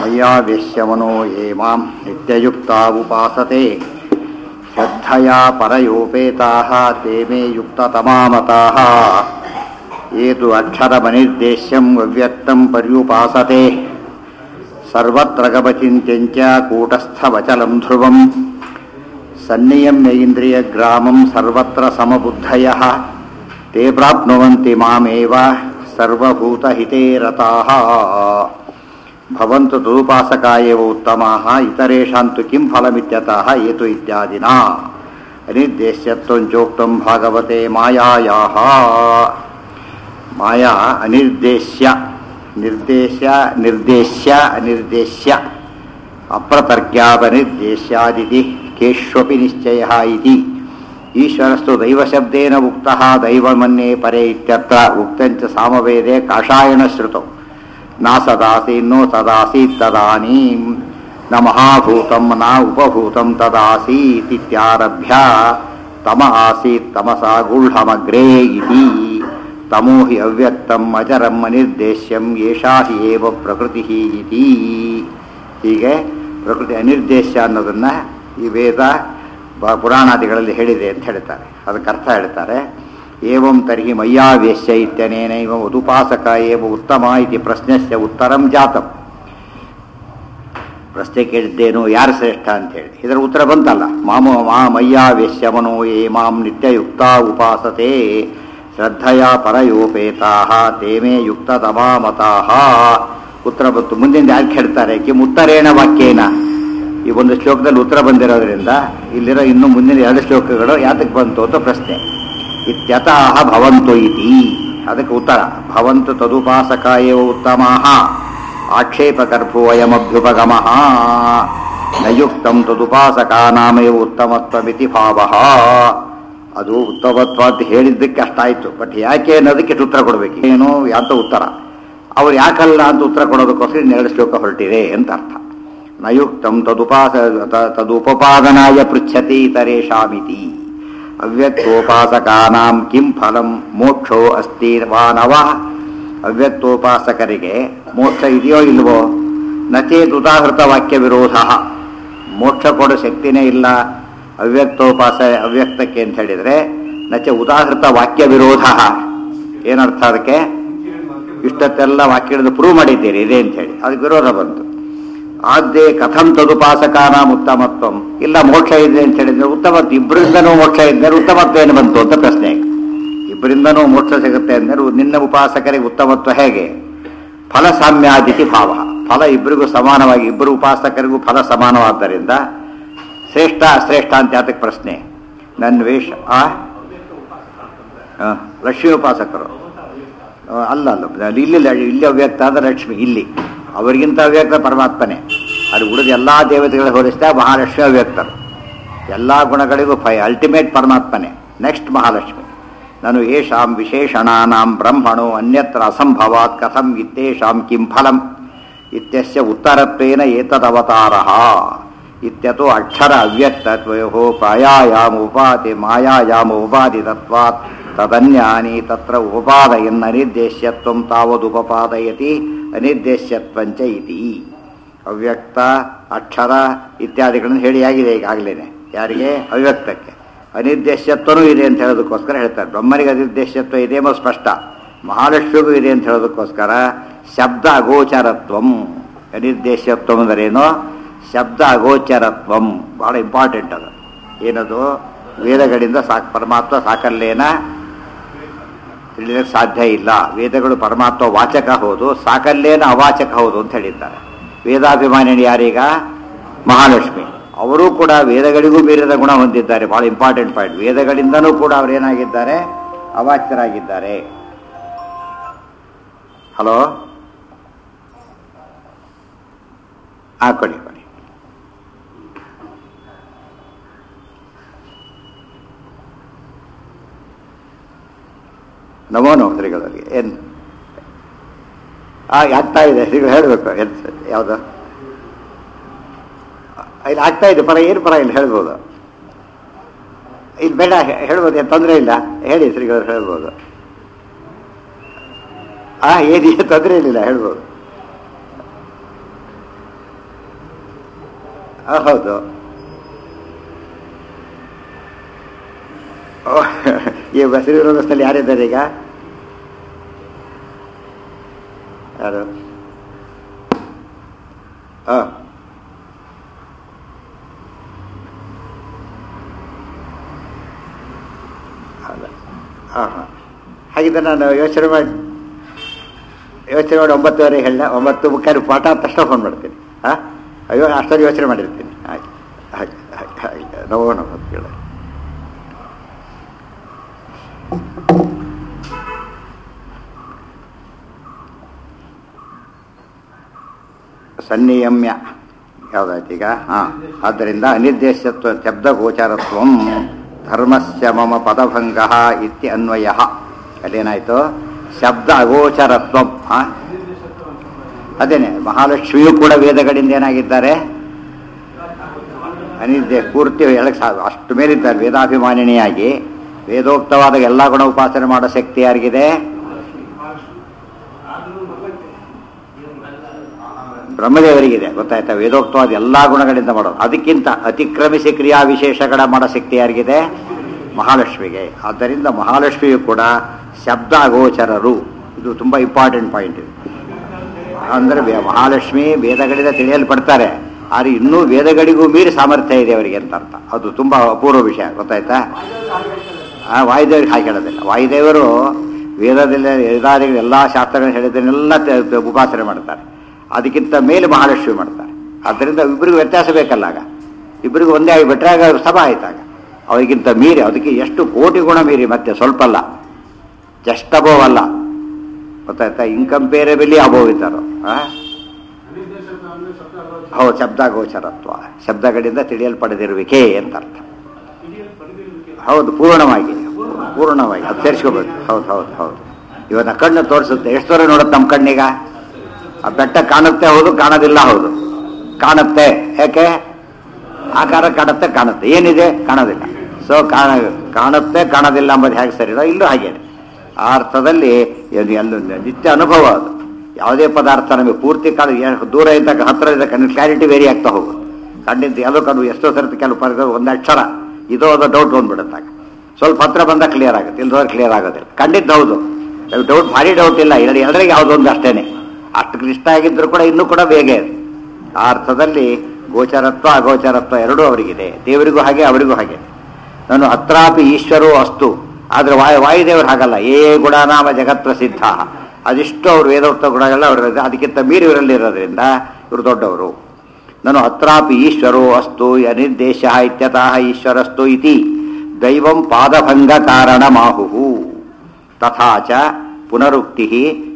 ಮಯ್ಯಾವೇಶ್ಯವನೋ ಯೇ ಮಾಂ ನಿತ್ಯಯುಕ್ತಾ ಉಪಾಸತೆ ಶ್ರದ್ಧಯಾ ಪರಯೋಪೇತಾಃ ತೇ ಮೇ ಯುಕ್ತತಮಾಮತಾಃ ये तु अक्षरमनिर्देश्यम् अव्यक्तं पर्युपासते सर्वत्र गमचिन्त्यञ्च कूटस्थवचलं ध्रुवम् सन्नियम्य इन्द्रियग्रामं सर्वत्र समबुद्धयः ते प्राप्नुवन्ति मामेव सर्वभूतहिते रताः भवन्तु तदुपासका एव उत्तमाः इतरेषां तु किं फलमित्यतः ये तु इत्यादिना अनिर्देश्यत्वञ्चोक्तं भागवते मायायाः ಮಾಯಾ ಅನಿರ್ದೇಶ್ಯ ನಿರ್ದೇಶ್ಯ ನಿರ್ದೇಶ್ಯ ಅನಿರ್ದೇಶ್ಯ ಅಪ್ರತರ್ಕ್ಯಾಪನಿರ್ದೇಶ್ಯಾದಿತಿ ಕೇಶ್ವಪಿ ನಿಶ್ಚಯ ಇತಿ ಈಶ್ವರಸ್ತು ದೈವಶಬ್ದೇನ ಉಕ್ತಃ ದೈವಮನ್ಯೇ ಪರೇ ಇತ್ಯತ್ರ ಉಕ್ತಂಚ ಸಾಮವೇದೆ ಕಾಷಾಯಣ ಶ್ರುತೌ ನಾ ಸದಾಸೀನ್ನೋ ಸದಾಸೀತ್ ತದಾನೀಂ ನ ಮಹಾಭೂತಂ ನ ಉಪಭೂತಂ ತದಾಸೀತಿತ್ಯಾರಭ್ಯ ತಮ ಆಸೀತ್ ತಮಸಾ ಗೂಢಮಗ್ರೇ ಇತಿ ತಮೋ ಹಿ ಅವ್ಯಕ್ತಂ ಅಜರಂ ಅನಿರ್ದೇಶ್ಯಂ ಏಷಾ ಹಿ ಏವ ಪ್ರಕೃತಿ ಇತಿ ಹೀಗೆ ಪ್ರಕೃತಿ ಅನಿರ್ದೇಶ್ಯ ಅನ್ನೋದನ್ನು ಈ ವೇದ ಬ- ಪುರಾಣಾದಿಗಳಲ್ಲಿ ಹೇಳಿದೆ ಅಂತ ಹೇಳ್ತಾರೆ ಅದಕ್ಕೆ ಅರ್ಥ ಹೇಳ್ತಾರೆ ಏವಂ ತರ್ಹಿ ಮಯ್ಯಾವೇಶ್ಯ ಇತ್ಯನೇನೈವ ಉದುಪಾಸಕ ಏವ ಉತ್ತಮ ಇತಿ ಪ್ರಶ್ನೆಸ್ಯ ಉತ್ತರಂ ಜಾತಂ ಪ್ರಶ್ನೆ ಕೇಳಿದ್ದೇನು ಯಾರು ಶ್ರೇಷ್ಠ ಅಂತೇಳಿ ಇದರ ಉತ್ತರ ಬಂತಲ್ಲ ಮಾಮ ಮಾ ಮಯ್ಯಾವೇಶ್ಯ ಮನೋ ಯೇ ಮಾಂ ನಿತ್ಯಯುಕ್ತ ಉಪಾಸತೆ ಶ್ರದ್ಧೆಯ ಪರಯೋಪೇತಾಹ ತೇಮೇ ಯುಕ್ತ ತಮಾಮತಾಹ ಉತ್ತರ ಬಂತು ಮುಂದಿನ ಯಾರು ಕೇಳ್ತಾರೆ ಕಿಂ ಉತ್ತರೇಣ ವಾಕ್ಯೇನ ಈ ಒಂದು ಶ್ಲೋಕದಲ್ಲಿ ಉತ್ತರ ಬಂದಿರೋದ್ರಿಂದ ಇಲ್ಲಿರೋ ಇನ್ನು ಮುಂದಿನ ಎರಡು ಶ್ಲೋಕಗಳು ಯಾತಕ್ಕೆ ಬಂತು ಅಂತ ಪ್ರಶ್ನೆ ಇತ್ಯತಃ ಭವಂತು ಇತಿ ಅದಕ್ಕೆ ಉತ್ತರ ಭವಂತು ತದುಪಾಸಕ ಏವ ಉತ್ತಮಾಹ ಆಕ್ಷೇಪಕರ್ಭೋ ಅಯಮಭ್ಯುಪಗಮಃ ನಯುಕ್ತಂ ತದುಪಾಸಕಾನಾಮೇವ ಉತ್ತಮತ್ವಮಿತಿ ಭಾವಃ ಅದು ಉತ್ತಮತ್ವ ಅಂತ ಹೇಳಿದ್ದಕ್ಕೆ ಅಷ್ಟಾಯ್ತು ಬಟ್ ಯಾಕೆ ಅನ್ನೋದಕ್ಕೆ ಇಷ್ಟು ಉತ್ತರ ಕೊಡಬೇಕು ಏನು ಅಂತ ಉತ್ತರ ಅವ್ರು ಯಾಕಲ್ಲ ಅಂತ ಉತ್ತರ ಕೊಡೋದಕ್ಕೋಸ್ಕರ ಇನ್ನೆರಡು ಶ್ಲೋಕ ಹೊರಟಿದೆ ಅಂತ ಅರ್ಥ ನಯುಕ್ತಂ ತದುಪಾಸ ತ- ತದುಪಪಾದನಾಯ ಪೃಚ್ಛತಿ ಇತರೇಷಾಮಿತಿ ಅವ್ಯಕ್ತೋಪಾಸಕಾನಾಂ ಕಿಂ ಫಲಂ ಮೋಕ್ಷೋ ಅಸ್ತಿ ವಾ ನವ ಅವ್ಯಕ್ತೋಪಾಸಕರಿಗೆ ಮೋಕ್ಷ ಇದೆಯೋ ಇಲ್ವೋ ನಚೇದುದಾಹೃತ ವಾಕ್ಯ ವಿರೋಧ ಮೋಕ್ಷ ಕೊಡೋ ಶಕ್ತಿನೇ ಇಲ್ಲ ಅವ್ಯಕ್ತೋಪಾಸ ಅವ್ಯಕ್ತಕ್ಕೆ ಅಂತ ಹೇಳಿದ್ರೆ ನಚೆ ಉದಾಹೃತ ವಾಕ್ಯ ವಿರೋಧ ಏನರ್ಥ ಅದಕ್ಕೆ ಇಷ್ಟತ್ತೆಲ್ಲ ವಾಕ್ಯಗಳನ್ನು ಪ್ರೂವ್ ಮಾಡಿದ್ದೀರಿ ಇದೆ ಅಂತ ಹೇಳಿ ಅದಕ್ಕೆ ವಿರೋಧ ಬಂತು ಆದ್ಯೆ ಕಥಂ ತದುಪಾಸಕಾನ ಉತ್ತಮತ್ವಂ ಇಲ್ಲ ಮೋಕ್ಷ ಇದೆ ಅಂತ ಹೇಳಿದ್ರೆ ಉತ್ತಮತ್ವ ಇಬ್ಬರಿಂದನೂ ಮೋಕ್ಷ ಇದ್ದರೆ ಉತ್ತಮತ್ವ ಏನು ಬಂತು ಅಂತ ಪ್ರಶ್ನೆ ಇಬ್ಬರಿಂದನೂ ಮೋಕ್ಷ ಸಿಗುತ್ತೆ ಅಂದರೆ ನಿನ್ನ ಉಪಾಸಕರಿಗೆ ಉತ್ತಮತ್ವ ಹೇಗೆ ಫಲ ಸಾಮ್ಯಾದಿತಿ ಭಾವ ಫಲ ಇಬ್ಬರಿಗೂ ಸಮಾನವಾಗಿ ಇಬ್ಬರು ಉಪಾಸಕರಿಗೂ ಫಲ ಸಮಾನವಾದ್ದರಿಂದ ಶ್ರೇಷ್ಠ ಅಶ್ರೇಷ್ಠ ಅಂತ ಯಾತಕ್ಕೆ ಪ್ರಶ್ನೆ ನನ್ನ ವೇಷ ಆ ಆ, ಲಕ್ಷ್ಮೀ ಉಪಾಸಕರು ಆ, ಅಲ್ಲ ಅಲ್ಲ ಇಲ್ಲಿ ಲ- ಇಲ್ಲಿ ಅವ್ಯಕ್ತ ಅಂದ್ರೆ ಲಕ್ಷ್ಮಿ ಇಲ್ಲಿ ಅವರಿಗಿಂತ ಅವ್ಯಕ್ತ ಪರಮಾತ್ಮನೇ ಅದು ಉಳಿದ ಎಲ್ಲ ದೇವತೆಗಳ ಹೋಲಿಸಿದ ಮಹಾಲಕ್ಷ್ಮಿ ಅವ್ಯಕ್ತರು ಎಲ್ಲ ಗುಣಗಳಿಗೂ ಫೈ ಅಲ್ಟಿಮೇಟ್ ಪರಮಾತ್ಮನೇ ನೆಕ್ಸ್ಟ್ ಮಹಾಲಕ್ಷ್ಮಿ ನಾನು ಯೇಷಾಂ ವಿಶೇಷಣಾನಾಂ ಬ್ರಹ್ಮಣೋ ಅನ್ಯತ್ರ ಅಸಂಭವಾತ್ ಕಥಂ ಇತ್ತೇಷಾಂ ಕಿಂ ಫಲಂ ಇತ್ಯಸ್ಯ ಉತ್ತರತ್ವೇನ ಏತದವತಾರಃ ಇತ್ಯತೋ ಅಕ್ಷರ ಅವ್ಯಕ್ತತ್ವಯೋ ಪ್ರಾಯಾಯಾಮ ಉಪಾತಿ ಮಾಯಾಯಾಮ ಉಪಾದಿ ತತ್ವಾತ್ ತದನ್ಯಾನಿ ತತ್ರ ಉಪಪಾದಯನ್ ಅನಿರ್ದೇಶ್ಯತ್ವಂ ತಾವದುಪಪಾದಯತಿ ಅನಿರ್ದೇಶ್ಯತ್ವಂಚ ಇತಿ ಅವ್ಯಕ್ತ ಅಕ್ಷರ ಇತ್ಯಾದಿಗಳನ್ನು ಹೇಳಿ ಆಗಿದೆ ಈಗಾಗಲೇ ಯಾರಿಗೆ ಅವ್ಯಕ್ತಕ್ಕೆ ಅನಿರ್ದೇಶ್ಯತ್ವನೂ ಇದೆ ಅಂತ ಹೇಳೋದಕ್ಕೋಸ್ಕರ ಹೇಳ್ತಾರೆ ಬ್ರಹ್ಮನಿಗೆ ಅನಿರ್ದೇಶ್ಯತ್ವ ಇದೆ ಎಂಬ ಸ್ಪಷ್ಟ ಮಹಾಲಕ್ಷ್ಮಿಗೂ ಇದೆ ಅಂತ ಹೇಳೋದಕ್ಕೋಸ್ಕರ ಶಬ್ದ ಅಗೋಚರತ್ವಂ ಅನಿರ್ದೇಶ್ಯತ್ವಂ ಅಂದರೇನು ಶಬ್ದ ಅಗೋಚರತ್ವಂ ಬಹಳ ಇಂಪಾರ್ಟೆಂಟ್ ಅದು ಏನದು ವೇದಗಳಿಂದ ಸಾಕ್ ಪರಮಾತ್ಮ ಸಾಕಲ್ಲೇನ ತಿಳಿಯಕ್ಕೆ ಸಾಧ್ಯ ಇಲ್ಲ ವೇದಗಳು ಪರಮಾತ್ಮ ವಾಚಕ ಹೌದು ಸಾಕಲ್ಲೇನ ಅವಾಚಕ ಹೌದು ಅಂತ ಹೇಳಿದ್ದಾರೆ ವೇದಾಭಿಮಾನಿನಿ ಯಾರೀಗ ಮಹಾಲಕ್ಷ್ಮಿ ಅವರೂ ಕೂಡ ವೇದಗಳಿಗೂ ಮೀರಿದ ಗುಣ ಹೊಂದಿದ್ದಾರೆ ಬಹಳ ಇಂಪಾರ್ಟೆಂಟ್ ಪಾಯಿಂಟ್ ವೇದಗಳಿಂದನೂ ಕೂಡ ಅವರೇನಾಗಿದ್ದಾರೆ ಅವಾಚ್ಯರಾಗಿದ್ದಾರೆ ಹಲೋ ಆ ಕೊಡಿ ಕೊಡಿ ನಮೋ ನಮೋ ಶ್ರೀಗಳಿಗೆ ಏನು ಆ ಆಗ್ತಾ ಇದೆ ಶ್ರೀಗಳು ಹೇಳಬೇಕು ಯಾವುದು ಇಲ್ಲಿ ಆಗ್ತಾ ಇದೆ ಪರ ಏನು ಪರ ಇಲ್ಲ ಹೇಳ್ಬೋದು ಇಲ್ಲಿ ಬೇಡ ಹೇ- ಹೇಳ್ಬೋದು ಏನು ತೊಂದರೆ ಇಲ್ಲ ಹೇಳಿ ಶ್ರೀಗಳು ಹೇಳ್ಬೋದು ಆ ಏನಿದೆ ತೊಂದರೆ ಏನಿಲ್ಲ ಹೇಳ್ಬೋದು ಆ, ಹೌದು ಓ, ಈ ಬಸರಿ ವ್ಯವಸ್ಥೆಯಲ್ಲಿ ಯಾರಿದ್ದಾರೆ ಈಗ ಯಾರು ಆ. ಅಲ್ಲ ಹಾಂ ಹಾಂ ಹಾಗಿದ್ರೆ ನಾನು ಯೋಚನೆ ಮಾಡಿ ಯೋಚನೆ ಮಾಡಿ ಒಂಬತ್ತುವರೆ ಹೇಳ ಒಂಬತ್ತು ಮುಖ್ಯ ಪಾಠ ಆದ ತಕ್ಷಣ ಫೋನ್ ಮಾಡ್ತೀನಿ ಹಾಂ ಅಯ್ಯೋ ಅಷ್ಟೊಂದು ಯೋಚನೆ ಮಾಡಿರ್ತೀನಿ ಆಯ್ತು ಹಾಗೆ ಹಾಗೆ ಹಾಗೆ ನೋವು ನಮ್ಮ ಕೇಳ ಸನ್ನಿಯಮ್ಯ ಯಾವುದಾಯ್ತು ಈಗ ಹಾಂ ಆದ್ದರಿಂದ ಅನಿರ್ದೇಶತ್ವ ಶಬ್ದ ಗೋಚಾರತ್ವ ಧರ್ಮಸ್ಯ ಮಮ ಪದಭಂಗ ಇತ್ಯ ಅನ್ವಯ ಅಲ್ಲೇನಾಯ್ತು ಶಬ್ದ ಅಗೋಚರತ್ವ ಹಾಂ ಅದೇನೆ ಮಹಾಲಕ್ಷ್ಮಿಯೂ ಕೂಡ ವೇದಗಳಿಂದ ಏನಾಗಿದ್ದಾರೆ ಅನಿರ್ದೇಶ ಪೂರ್ತಿ ಹೇಳಕ್ ಸಾ ಅಷ್ಟು ಮೇಲಿದ್ದಾರೆ ವೇದಾಭಿಮಾನಿನಿಯಾಗಿ ವೇದೋಕ್ತವಾದ ಎಲ್ಲ ಗುಣ ಉಪಾಸನೆ ಮಾಡೋ ಶಕ್ತಿ ಯಾರಿಗಿದೆ ಬ್ರಹ್ಮದೇವರಿಗಿದೆ ಗೊತ್ತಾಯ್ತಾ ವೇದೋಕ್ತವಾದ ಎಲ್ಲಾ ಗುಣಗಳಿಂದ ಮಾಡೋದು ಅದಕ್ಕಿಂತ ಅತಿಕ್ರಮಿಸಿ ಕ್ರಿಯಾ ವಿಶೇಷಗಳ ಮಾಡೋ ಶಕ್ತಿ ಯಾರಿಗಿದೆ ಮಹಾಲಕ್ಷ್ಮಿಗೆ ಆದ್ದರಿಂದ ಮಹಾಲಕ್ಷ್ಮಿಯು ಕೂಡ ಶಬ್ದ ಅಗೋಚರರು ಇದು ತುಂಬಾ ಇಂಪಾರ್ಟೆಂಟ್ ಪಾಯಿಂಟ್ ಇದು ಅಂದ್ರೆ ವೇ- ಮಹಾಲಕ್ಷ್ಮಿ ವೇದಗಳಿಂದ ತಿಳಿಯಲ್ಪಡ್ತಾರೆ ಆದರೆ ಇನ್ನೂ ವೇದಗಳಿಗೂ ಮೀರಿ ಸಾಮರ್ಥ್ಯ ಇದೆ ಅವರಿಗೆ ಅಂತ ಅರ್ಥ ಅದು ತುಂಬಾ ಅಪೂರ್ವ ವಿಷಯ ಗೊತ್ತಾಯ್ತಾ ಆ ವಾಯುದೇವರಿಗೆ ಹಾಗೆ ಹೇಳೋದಿಲ್ಲ ವಾಯುದೇವರು ವೇದದಲ್ಲಿ ವೇದಾದಿಗಳು ಎಲ್ಲ ಶಾಸ್ತ್ರಗಳನ್ನ ಹೇಳಿದ್ದನ್ನೆಲ್ಲ ತ- ತ- ಉಪಾಸನೆ ಮಾಡ್ತಾರೆ ಅದಕ್ಕಿಂತ ಮೇಲೆ ಮಹಾಲಕ್ಷ್ಮಿ ಮಾಡ್ತಾರೆ ಆದ್ದರಿಂದ ಇಬ್ಬರಿಗೂ ವ್ಯತ್ಯಾಸ ಬೇಕಲ್ಲ ಆಗ ಇಬ್ಬರಿಗೂ ಒಂದೇ ಆಗಿಬಿಟ್ರೆ ಆಗ ಸಭಾ ಆಯ್ತಾಗ ಅವರಿಗಿಂತ ಮೀರಿ ಅದಕ್ಕೆ ಎಷ್ಟು ಕೋಟಿ ಗುಣ ಮೀರಿ ಮತ್ತೆ ಸ್ವಲ್ಪ ಅಲ್ಲ ಜಸ್ಟ್ ಅಬೋವ್ ಅಲ್ಲ ಗೊತ್ತಾಯ್ತಾ ಇನ್ಕಂಪೇರಬಲಿ ಅಬೋವ್ ಇದ್ದಾರೋ ಆ? ಹೌದು ಶಬ್ದ ಗೋಚರತ್ವ ಶಬ್ದಗಳಿಂದ ತಿಳಿಯಲ್ಪಡದಿರುವಿಕೆ ಅಂತ ಅರ್ಥ ಹೌದು ಪೂರ್ಣವಾಗಿ ಪೂರ್ಣವಾಗಿ ಅದು ಸೇರಿಸ್ಕೋಬೇಕು ಹೌದು ಹೌದು ಹೌದು ಇವನ್ನ ಕಣ್ಣು ತೋರಿಸುತ್ತೆ ಎಷ್ಟು ದೂರ ನೋಡುತ್ತೆ ನಮ್ಮ ಕಣ್ಣೀಗ ಆ ಬೆಟ್ಟ ಕಾಣುತ್ತೆ ಹೌದು ಕಾಣೋದಿಲ್ಲ ಹೌದು ಕಾಣುತ್ತೆ ಯಾಕೆ ಆಕಾರ ಕಾಣುತ್ತೆ ಕಾಣುತ್ತೆ ಏನಿದೆ ಕಾಣೋದಿಲ್ಲ ಸೊ ಕಾಣ ಕಾಣುತ್ತೆ ಕಾಣೋದಿಲ್ಲ ಅಂಬುದು ಹೇಗೆ ಸರಿನೋ ಇಲ್ಲೂ ಹಾಗೇನೆ ಆ ಅರ್ಥದಲ್ಲಿ ಇದು ಎಲ್ಲ ನಿತ್ಯ ಅನುಭವ ಅದು ಯಾವುದೇ ಪದಾರ್ಥ ನಮಗೆ ಪೂರ್ತಿ ಕಾಣ ಏನ್- ದೂರ ಇದ್ದಾಗ ಹತ್ರ ಇದ್ದಾಗ ಕಣ್ಣು ಕ್ಲಾರಿಟಿ ವೇರಿ ಆಗ್ತಾ ಹೋಗುತ್ತೆ ಕಣ್ಣಿಂದ ಎಲ್ಲೋ ಕಣ್ಣು ಎಷ್ಟೋ ಸರ್ತಿ ಕೆಲವು ಪದ ಒಂದು ಅಕ್ಷರ ಇದೋ ಅದು ಡೌಟ್ ಬಂದ್ಬಿಡುತ್ತಾಗ ಸ್ವಲ್ಪ ಹತ್ರ ಬಂದಾಗ ಕ್ಲಿಯರ್ ಆಗುತ್ತೆ ಇಲ್ದೋದ್ರೆ ಕ್ಲಿಯರ್ ಆಗೋದಿಲ್ಲ ಖಂಡಿತ ಹೌದು ಡೌಟ್ ಭಾರಿ ಡೌಟ್ ಇಲ್ಲ ಎರಡು ಎಲ್ಲರಿಗೆ ಯಾವುದೊಂದು ಅಷ್ಟೇನೆ ಅಷ್ಟು ಕ್ಲಿಷ್ಟ ಆಗಿದ್ರು ಕೂಡ ಇನ್ನೂ ಕೂಡ ಬೇಗ ಇದೆ ಆ ಅರ್ಥದಲ್ಲಿ ಗೋಚರತ್ವ ಅಗೋಚರತ್ವ ಎರಡೂ ಅವರಿಗಿದೆ ದೇವರಿಗೂ ಹಾಗೆ ಅವರಿಗೂ ಹಾಗೆ ನಾನು ಅತ್ರಾಪಿ ಈಶ್ವರೋ ಅಸ್ತು ಆದ್ರೆ ವಾಯು ವಾಯುದೇವರು ಹಾಗಲ್ಲ ಏ ಗುಣನಾಮ ಜಗತ್ ಪ್ರಸಿದ್ಧ ಅದಿಷ್ಟು ಅವ್ರ ವೇದೋಕ್ತ ಗುಣಗಳೆಲ್ಲ ಅವ್ರ ಅದಕ್ಕಿಂತ ಮೀರಿ ಇವರಲ್ಲಿ ಇರೋದ್ರಿಂದ ಇವರು ದೊಡ್ಡವರು ನಾನು ಅತ್ರಾಪಿ ಈಶ್ವರೋ ಅಸ್ತು ಅನಿರ್ದೇಶ ಇತ್ಯತಃ ಈಶ್ವರಸ್ತು ಇತಿ ದೈವಂ ಪಾದಭಂಗ ಕಾರಣ ಮಾಹು ತಥಾ ಚ ಪುನರುಕ್ತಿ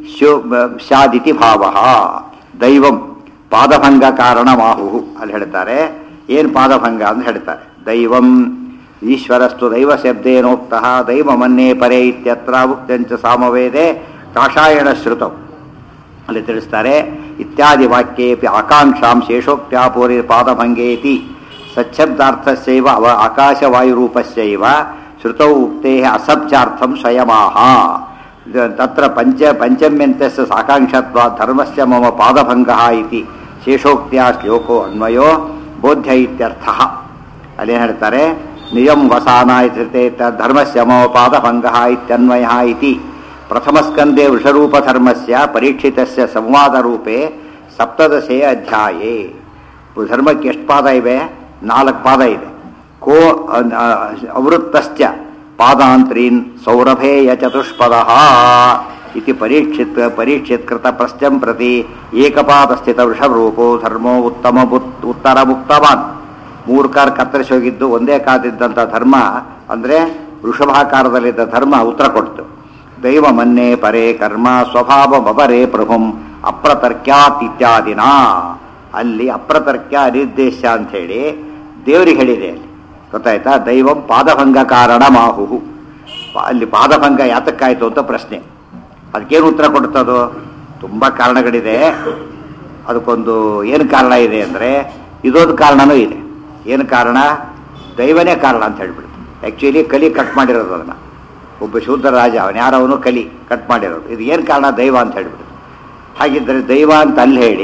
ಸ್ಯಾದಿತಿ ಭಾವ ದೈವಂ ಪಾದಭಂಗ ಕಾರಣ ಮಾಹು ಅಲ್ಲಿ ಹೇಳ್ತಾರೆ ಏನು ಪಾದಭಂಗ ಅಂತ ಹೇಳ್ತಾರೆ ದೈವಂ ಈಶ್ವರಸ್ತು ದೈವ ಶಬ್ದೇನೋಕ್ತ ದೈವ ಮನ್ನೇ ಪರೇ ಇತ್ಯತ್ರ ಉಕ್ತಂಚ ಸಾಮವೇದೆ ಕಾಷಾಯಣ ಶ್ರುತಂ ಅಲ್ಲಿ ತಿಳಿಸ್ತಾರೆ ಇತ್ಯಾದಿ ವಾಕ್ಯೇಪಿ ಆಕಾಂಕ್ಷಾಂ ಶೇಷೋಕ್ತ್ಯಾಪೂರಿ ಪಾದಭಂಗೇತಿ ಸಚ್ಛಬ್ದಾರ್ಥಸ್ಯೈವ ಅವ ಆಕಾಶವಾಯುರೂಪಸ್ಯೈವ ಶ್ರುತೌ ಉಕ್ತೆ ಅಸಬ್ಚಾರ್ಥಂ ಸ್ವಯಮಾಹ ಇದು ತತ್ರ ಪಂಚ ಪಂಚಮ್ಯಂತಸ್ಯ ಸಾಕಾಂಕ್ಷತ್ವ ಧರ್ಮಸ್ಯ ಮಮ ಪಾದಭಂಗ ಇತಿ ಶೇಷೋಕ್ತಿಯ ಶ್ಲೋಕೋ ಅನ್ವಯೋ ಬೋಧ್ಯ ಇತ್ಯರ್ಥ ಅಲ್ಲೇನು ಹೇಳ್ತಾರೆ ನಿಯಂ ವಸಾನ ಇತ್ಯತೆ ಧರ್ಮಸ್ಯ ಮಮ ಪಾದಭಂಗ ಇತ್ಯನ್ವಯ ಇತಿ ಪ್ರಥಮಸ್ಕಂದೇ ವೃಷರೂಪಧರ್ಮಸ್ಯ ಪರೀಕ್ಷಿತಸ್ಯ ಸಂವಾದರೂಪೇ ಸಪ್ತದಶೇ ಅಧ್ಯಾಯೇ ಧರ್ಮಕ್ಕೆ ಎಷ್ಟು ಪಾದ ಇವೆ ನಾಲ್ಕು ಪಾದ ಇದೆ ಕೋ ಅನ್- ಅ- ಅವೃತ್ತಶ್ಚ ಪಾದಾಂತ್ರೀನ್ ಸೌರಭೇಯ ಚತುಷ್ಪದ ಇತಿ ಪರೀಕ್ಷಿತ್ ಪರೀಕ್ಷಿತ್ ಕೃತ ಪ್ರಶ್ನಂ ಪ್ರತಿ ಏಕಪಾದ ಸ್ಥಿತ ವೃಷಭರೂಪೋ ಧರ್ಮೋ ಉತ್ತಮ ಬುತ್- ಉತ್ತರ ಮುಕ್ತವಾನ್ ಮೂರು ಕಾರ್ ಕತ್ತರಿಸಿ ಹೋಗಿದ್ದು ಒಂದೇ ಕಾದಿದ್ದಂಥ ಧರ್ಮ ಅಂದರೆ ವೃಷಭಾಕಾರದಲ್ಲಿದ್ದ ಧರ್ಮ ಉತ್ತರ ಕೊಡ್ತು ದೈವ ಮನ್ನೆ ಪರೇ ಕರ್ಮ ಸ್ವಭಾವ ಬಬರೇ ಪ್ರಭುಂ ಅಪ್ರತರ್ಕ್ಯಾತ್ ಇತ್ಯಾದಿನ ಅಲ್ಲಿ ಅಪ್ರತರ್ಕ್ಯ ಅನಿರ್ದೇಶ ಅಂಥೇಳಿ ದೇವರಿಗೆ ಹೇಳಿದೆ ಅಲ್ಲಿ ಗೊತ್ತಾಯ್ತಾ ದೈವಂ ಪಾದಭಂಗ ಕಾರಣ ಮಾಹುಹು ಪಾ- ಅಲ್ಲಿ ಪಾದಭಂಗ ಯಾತಕ್ಕಾಯ್ತು ಅಂತ ಪ್ರಶ್ನೆ ಅದಕ್ಕೇನು ಉತ್ತರ ಕೊಡ್ತದೋ ತುಂಬ ಕಾರಣಗಳಿದೆ ಅದಕ್ಕೊಂದು ಏನು ಕಾರಣ ಇದೆ ಅಂದರೆ ಇದೊಂದು ಕಾರಣನೂ ಇದೆ ಏನು ಕಾರಣ ದೈವನೇ ಕಾರಣ ಅಂತ ಹೇಳ್ಬಿಡ್ತು ಆ್ಯಕ್ಚುಲಿ ಕಲಿ ಕಟ್ ಮಾಡಿರೋದು ಅದನ್ನು ಒಬ್ಬ ಶೂದ್ರ ರಾಜ ಅವನು ಯಾರವನು ಕಲಿ ಕಟ್ ಮಾಡಿರೋದು ಇದು ಏನು ಕಾರಣ ದೈವ ಅಂತ ಹೇಳ್ಬಿಡ್ತು ಹಾಗಿದ್ದರೆ ದೈವ ಅಂತ ಅಲ್ಲಿ ಹೇಳಿ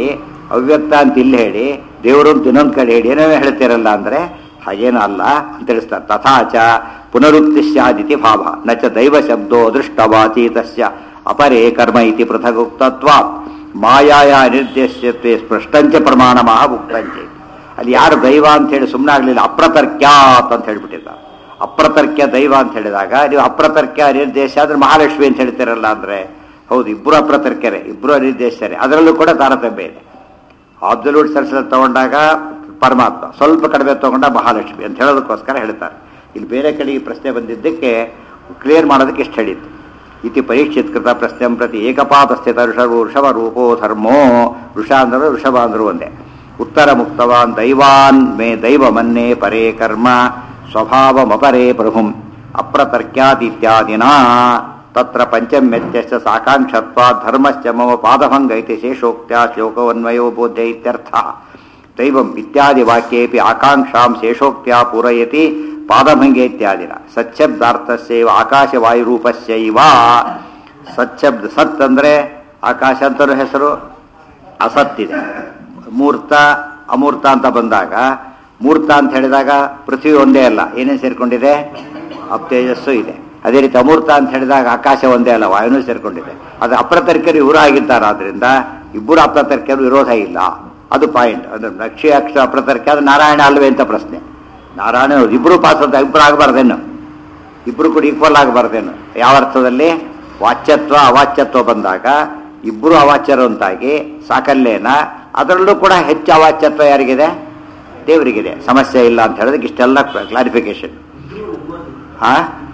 ಅವ್ಯಕ್ತ ಅಂತ ಇಲ್ಲಿ ಹೇಳಿ ದೇವರು ಅಂತ ಇನ್ನೊಂದು ಕಡೆ ಹೇಳಿ ಏನೇನೋ ಹೇಳ್ತಿರಲ್ಲ ಅಂದ್ರೆ ಹಾಗೇನೂ ಅಲ್ಲ ಅಂತ ತಿಳಿಸ್ತಾರೆ ತಥಾಚ ಪುನರುಕ್ತಿ ಸ್ಯಾದಿತಿ ಭಾವ ನ ಚ ದೈವ ಶಬ್ದೋ ಅದೃಷ್ಟವಾತೀತಸ್ಯ ಅಪರೇ ಕರ್ಮ ಇತಿ ಪೃಥಗುಕ್ತತ್ವ ಮಾಯಾಯ ನಿರ್ದೇಶ್ಯತ್ವೆ ಸ್ಪಷ್ಟಂಚ ಪ್ರಮಾಣಮಃ ಉಕ್ತಂಚೆ ಅಲ್ಲಿ ಯಾರು ದೈವ ಅಂತ ಹೇಳಿ ಸುಮ್ಮನಾಗ್ಲಿಲ್ಲ ಅಪ್ರತರ್ಕ್ಯಾತ್ ಅಂತ ಹೇಳ್ಬಿಟ್ಟಿದ್ದಾರೆ ಅಪ್ರತರ್ಕ್ಯ ದೈವ ಅಂತ ಹೇಳಿದಾಗ ನೀವು ಅಪ್ರತರ್ಕ್ಯ ನಿರ್ದೇಶ ಆದ್ರೆ ಮಹಾಲಕ್ಷ್ಮಿ ಅಂತ ಹೇಳ್ತೀರಲ್ಲ ಅಂದ್ರೆ ಹೌದು ಇಬ್ಬರು ಅಪ್ರತರ್ಕ್ಯರೇ ಇಬ್ಬರು ಅನಿರ್ದೇಶರೇ ಅದರಲ್ಲೂ ಕೂಡ ತಾರತಮ್ಯ ಇದೆ ಆಬ್ಸಲ್ಯೂಟ್ ಸೆನ್ಸ್ ತಗೊಂಡಾಗ ಪರಮಾತ್ಮ ಸ್ವಲ್ಪ ಕಡಿಮೆ ತಗೊಂಡ ಮಹಾಲಕ್ಷ್ಮಿ ಅಂತ ಹೇಳೋದಕ್ಕೋಸ್ಕರ ಹೇಳ್ತಾರೆ ಇಲ್ಲಿ ಬೇರೆ ಕಡೆ ಈ ಪ್ರಶ್ನೆ ಬಂದಿದ್ದಕ್ಕೆ ಕ್ಲಿಯರ್ ಮಾಡೋದಕ್ಕೆ ಇಷ್ಟು ಹೇಳಿದ್ದು ಇತಿ ಪರೀಕ್ಷಿತ್ ಕೃತ ಪ್ರಶ್ನೆ ಪ್ರತಿ ಏಕಪಾತ ಸ್ಥಿತ ಋಷಭ ಋಷಭ ರೂಪೋ ಧರ್ಮೋ ಋಷ ಅಂದ್ರೆ ಋಷಭ ಅಂದ್ರು ಒಂದೇ ಉತ್ತರ ಮುಕ್ತವಾನ್ ದೈವಾನ್ ಮೇ ದೈವ ಮನ್ನೆ ಪರೇ ಕರ್ಮ ಸ್ವಭಾವಮಪರೇ ಪ್ರಭುಂ ಅಪ್ರತರ್ಕ್ಯಾದಿತ್ಯಾದಿನಾ ತತ್ರ ಪಂಚಮ್ಯತ್ಯಶ್ಚ ಸಾಕಾಂಕ್ಷತ್ವಾ ಧರ್ಮಶ್ಚ ಮಮ ಪಾದಭಂಗ ಇತಿ ಶೇಷೋಕ್ತ್ಯಾ ಶ್ಲೋಕವನ್ವಯೋ ಬೋಧ್ಯ ಇತ್ಯರ್ಥಃ ದೈವಂ ಇತ್ಯಾದಿ ವಾಕ್ಯೇಪಿ ಆಕಾಂಕ್ಷಾಂ ಶೇಷೋಕ್ತ್ಯಾ ಪೂರಯತಿ ಪಾದಭಂಗೆ ಇತ್ಯಾದಿನ ಸಚ್ಛಬ್ದಾರ್ಥಸ್ಯೈವ ಆಕಾಶವಾಯುರೂಪಸ್ಯೈವ ಸಚ್ಛಬ್ದ ಸತ್ ಅಂದ್ರೆ ಆಕಾಶ ಅಂತನೂ ಹೆಸರು ಅಸತ್ತಿದೆ ಮೂರ್ತ ಅಮೂರ್ತ ಅಂತ ಬಂದಾಗ ಮೂರ್ತ ಅಂತ ಹೇಳಿದಾಗ ಪೃಥ್ವಿ ಒಂದೇ ಅಲ್ಲ ಏನೇನು ಸೇರ್ಕೊಂಡಿದೆ ಅಪ್ತೇಜಸ್ಸು ಇದೆ ಅದೇ ರೀತಿ ಅಮೂರ್ತ ಅಂತ ಹೇಳಿದಾಗ ಆಕಾಶ ಒಂದೇ ಅಲ್ಲ ವಾಯುನೂ ಸೇರ್ಕೊಂಡಿದೆ ಅದು ಅಪ್ರತರ್ಕರು ಇವರು ಆಗಿದ್ದಾರೆ ಆದ್ರಿಂದ ಇಬ್ಬರು ಅಪ್ರತರ್ಕರು ವಿರೋಧ ಇಲ್ಲ ಅದು ಪಾಯಿಂಟ್ ಅದು ನಕ್ಷಿ ಅಕ್ಷ ಅಪ್ರತರ್ಕ ಅದು ನಾರಾಯಣ ಅಲ್ವೇ ಅಂತ ಪ್ರಶ್ನೆ ನಾರಾಯಣ ಇಬ್ಬರು ಪಾಸ್ ಅಂತ ಇಬ್ಬರು ಆಗಬಾರ್ದೇನು ಇಬ್ಬರು ಕೂಡ ಈಕ್ವಲ್ ಆಗಬಾರ್ದೇನು ಯಾವ ಅರ್ಥದಲ್ಲಿ ವಾಚ್ಯತ್ವ ಅವಾಚ್ಯತ್ವ ಬಂದಾಗ ಇಬ್ಬರು ಅವಾಚ್ಯರು ಅಂತಾಗಿ ಸಾಕಲ್ಲೇನ ಅದರಲ್ಲೂ ಕೂಡ ಹೆಚ್ಚು ಅವಾಚ್ಯತ್ವ ಯಾರಿಗಿದೆ ದೇವರಿಗಿದೆ ಸಮಸ್ಯೆ ಇಲ್ಲ ಅಂತ ಹೇಳೋದಕ್ಕೆ ಇಷ್ಟೆಲ್ಲ ಕ್ಲಾರಿಫಿಕೇಶನ್ ಹಾ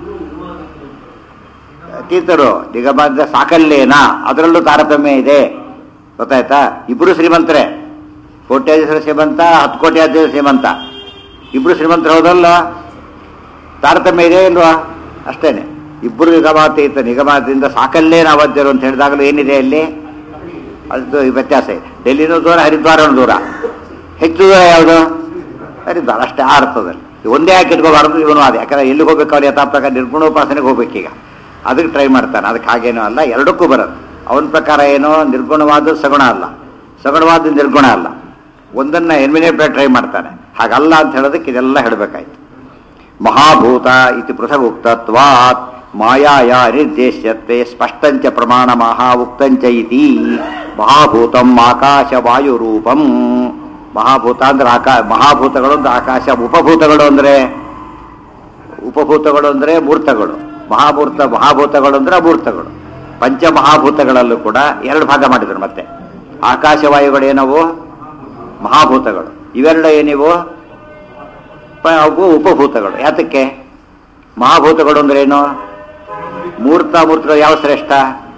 ತೀರ್ಥರು ನಿಗಮದ ಸಾಕಲ್ಲೇನ ಅದರಲ್ಲೂ ತಾರತಮ್ಯ ಇದೆ ಗೊತ್ತಾಯ್ತಾ ಇಬ್ರು ಶ್ರೀಮಂತರೇ ಕೋಟ್ಯಾಧೀಶರ ಶ್ರೀಮಂತ ಹತ್ತು ಕೋಟ್ಯಾಧೀಶರ ಶ್ರೀಮಂತ ಇಬ್ರು ಶ್ರೀಮಂತರು ಹೌದಲ್ಲ ತಾರತಮ್ಯ ಇದೆ ಇಲ್ವಾ ಅಷ್ಟೇನೆ ಇಬ್ಬರು ನಿಗಮಾತೀತ ನಿಗಮದಿಂದ ಸಾಕಲ್ಲೇನ ಅವಧ್ಯರು ಅಂತ ಹೇಳಿದಾಗಲೂ ಏನಿದೆ ಅಲ್ಲಿ ಅದು ವ್ಯತ್ಯಾಸ ಇದೆ ಡೆಲ್ಲಿನೂ ದೂರ ಹರಿದ್ವಾರನೂ ದೂರ ಹೆಚ್ಚು ದೂರ ಯಾವುದು ಹರಿದ್ವಾರ ಅಷ್ಟೇ ಆ ಅರ್ಥದಲ್ಲಿ ಒಂದೇ ಯಾಕೆ ಇಟ್ಕೋಬಾರ್ದು ಇವನು ಅದು ಯಾಕಂದ್ರೆ ಎಲ್ಲಿಗೆ ಹೋಗ್ಬೇಕು ಅವ್ರು ಯಥಾಪ್ರಕಾರ ನಿರ್ಗುಣೋಪಾಸನೆಗೆ ಹೋಗ್ಬೇಕೀಗ ಅದಕ್ಕೆ ಟ್ರೈ ಮಾಡ್ತಾನೆ ಅದಕ್ಕೆ ಹಾಗೇನೂ ಅಲ್ಲ ಎರಡಕ್ಕೂ ಬರೋದು ಅವನ ಪ್ರಕಾರ ಏನೋ ನಿರ್ಗುಣವಾದ ಸಗುಣ ಅಲ್ಲ ಸಗುಣವಾದ ನಿರ್ಗುಣ ಅಲ್ಲ ಒಂದನ್ನ ಎಲಿಮಿನೇಟ್ ಟ್ರೈ ಮಾಡ್ತಾನೆ ಹಾಗಲ್ಲ ಅಂತ ಹೇಳೋದಕ್ಕೆ ಇದೆಲ್ಲ ಹೇಳಬೇಕಾಯ್ತು ಮಹಾಭೂತ ಇತಿ ಪೃಥಗ್ ಉಕ್ತತ್ವಾತ್ ಮಾಯಾಯ ನಿರ್ದೇಶ್ಯತ್ವೆ ಸ್ಪಷ್ಟಂಚ ಪ್ರಮಾಣ ಮಹಾ ಉಕ್ತಂಚ ಇತಿ ಮಹಾಭೂತಂ ಆಕಾಶ ವಾಯು ರೂಪಂ ಮಹಾಭೂತ ಅಂದ್ರೆ ಆಕಾ ಮಹಾಭೂತಗಳು ಅಂದ್ರೆ ಆಕಾಶ ಉಪಭೂತಗಳು ಅಂದ್ರೆ ಉಪಭೂತಗಳು ಅಂದ್ರೆ ಮೂರ್ತಗಳು ಮಹಾಭೂತ ಮಹಾಭೂತಗಳು ಅಂದ್ರೆ ಅಮೂರ್ತಗಳು ಪಂಚಮಹಾಭೂತಗಳಲ್ಲೂ ಕೂಡ ಎರಡು ಭಾಗ ಮಾಡಿದ್ರು ಮತ್ತೆ ಆಕಾಶವಾಯುಗಳು ಏನವು ಮಹಾಭೂತಗಳು ಇವೆರಡು ಏನಿವು ಪ- ಅವು ಉಪಭೂತಗಳು ಯಾತಕ್ಕೆ ಮಹಾಭೂತಗಳು ಅಂದ್ರೆ ಏನು ಮೂರ್ತ ಮೂರ್ತಗಳು ಯಾವ ಶ್ರೇಷ್ಠ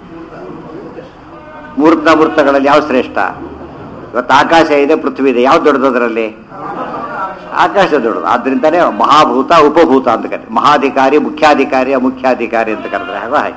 ಮೂರ್ತ ಮೂರ್ತಗಳಲ್ಲಿ ಯಾವ ಶ್ರೇಷ್ಠ ಇವತ್ತು ಆಕಾಶ ಇದೆ ಪೃಥ್ವಿ ಇದೆ ಯಾವ್ದು ದೊಡ್ಡದು ಅದರಲ್ಲಿ ಆಕಾಶ ದೊಡ್ಡದು ಆದ್ರಿಂದಾನೇ ಮಹಾಭೂತ ಉಪಭೂತ ಅಂತ ಕರೀತಾರೆ ಮಹಾಧಿಕಾರಿ ಮುಖ್ಯಾಧಿಕಾರಿ ಅಮುಖ್ಯಾಧಿಕಾರಿ ಅಂತ ಕರೆದ್ರೆ ಹಾಗೋ ಹಾಗೆ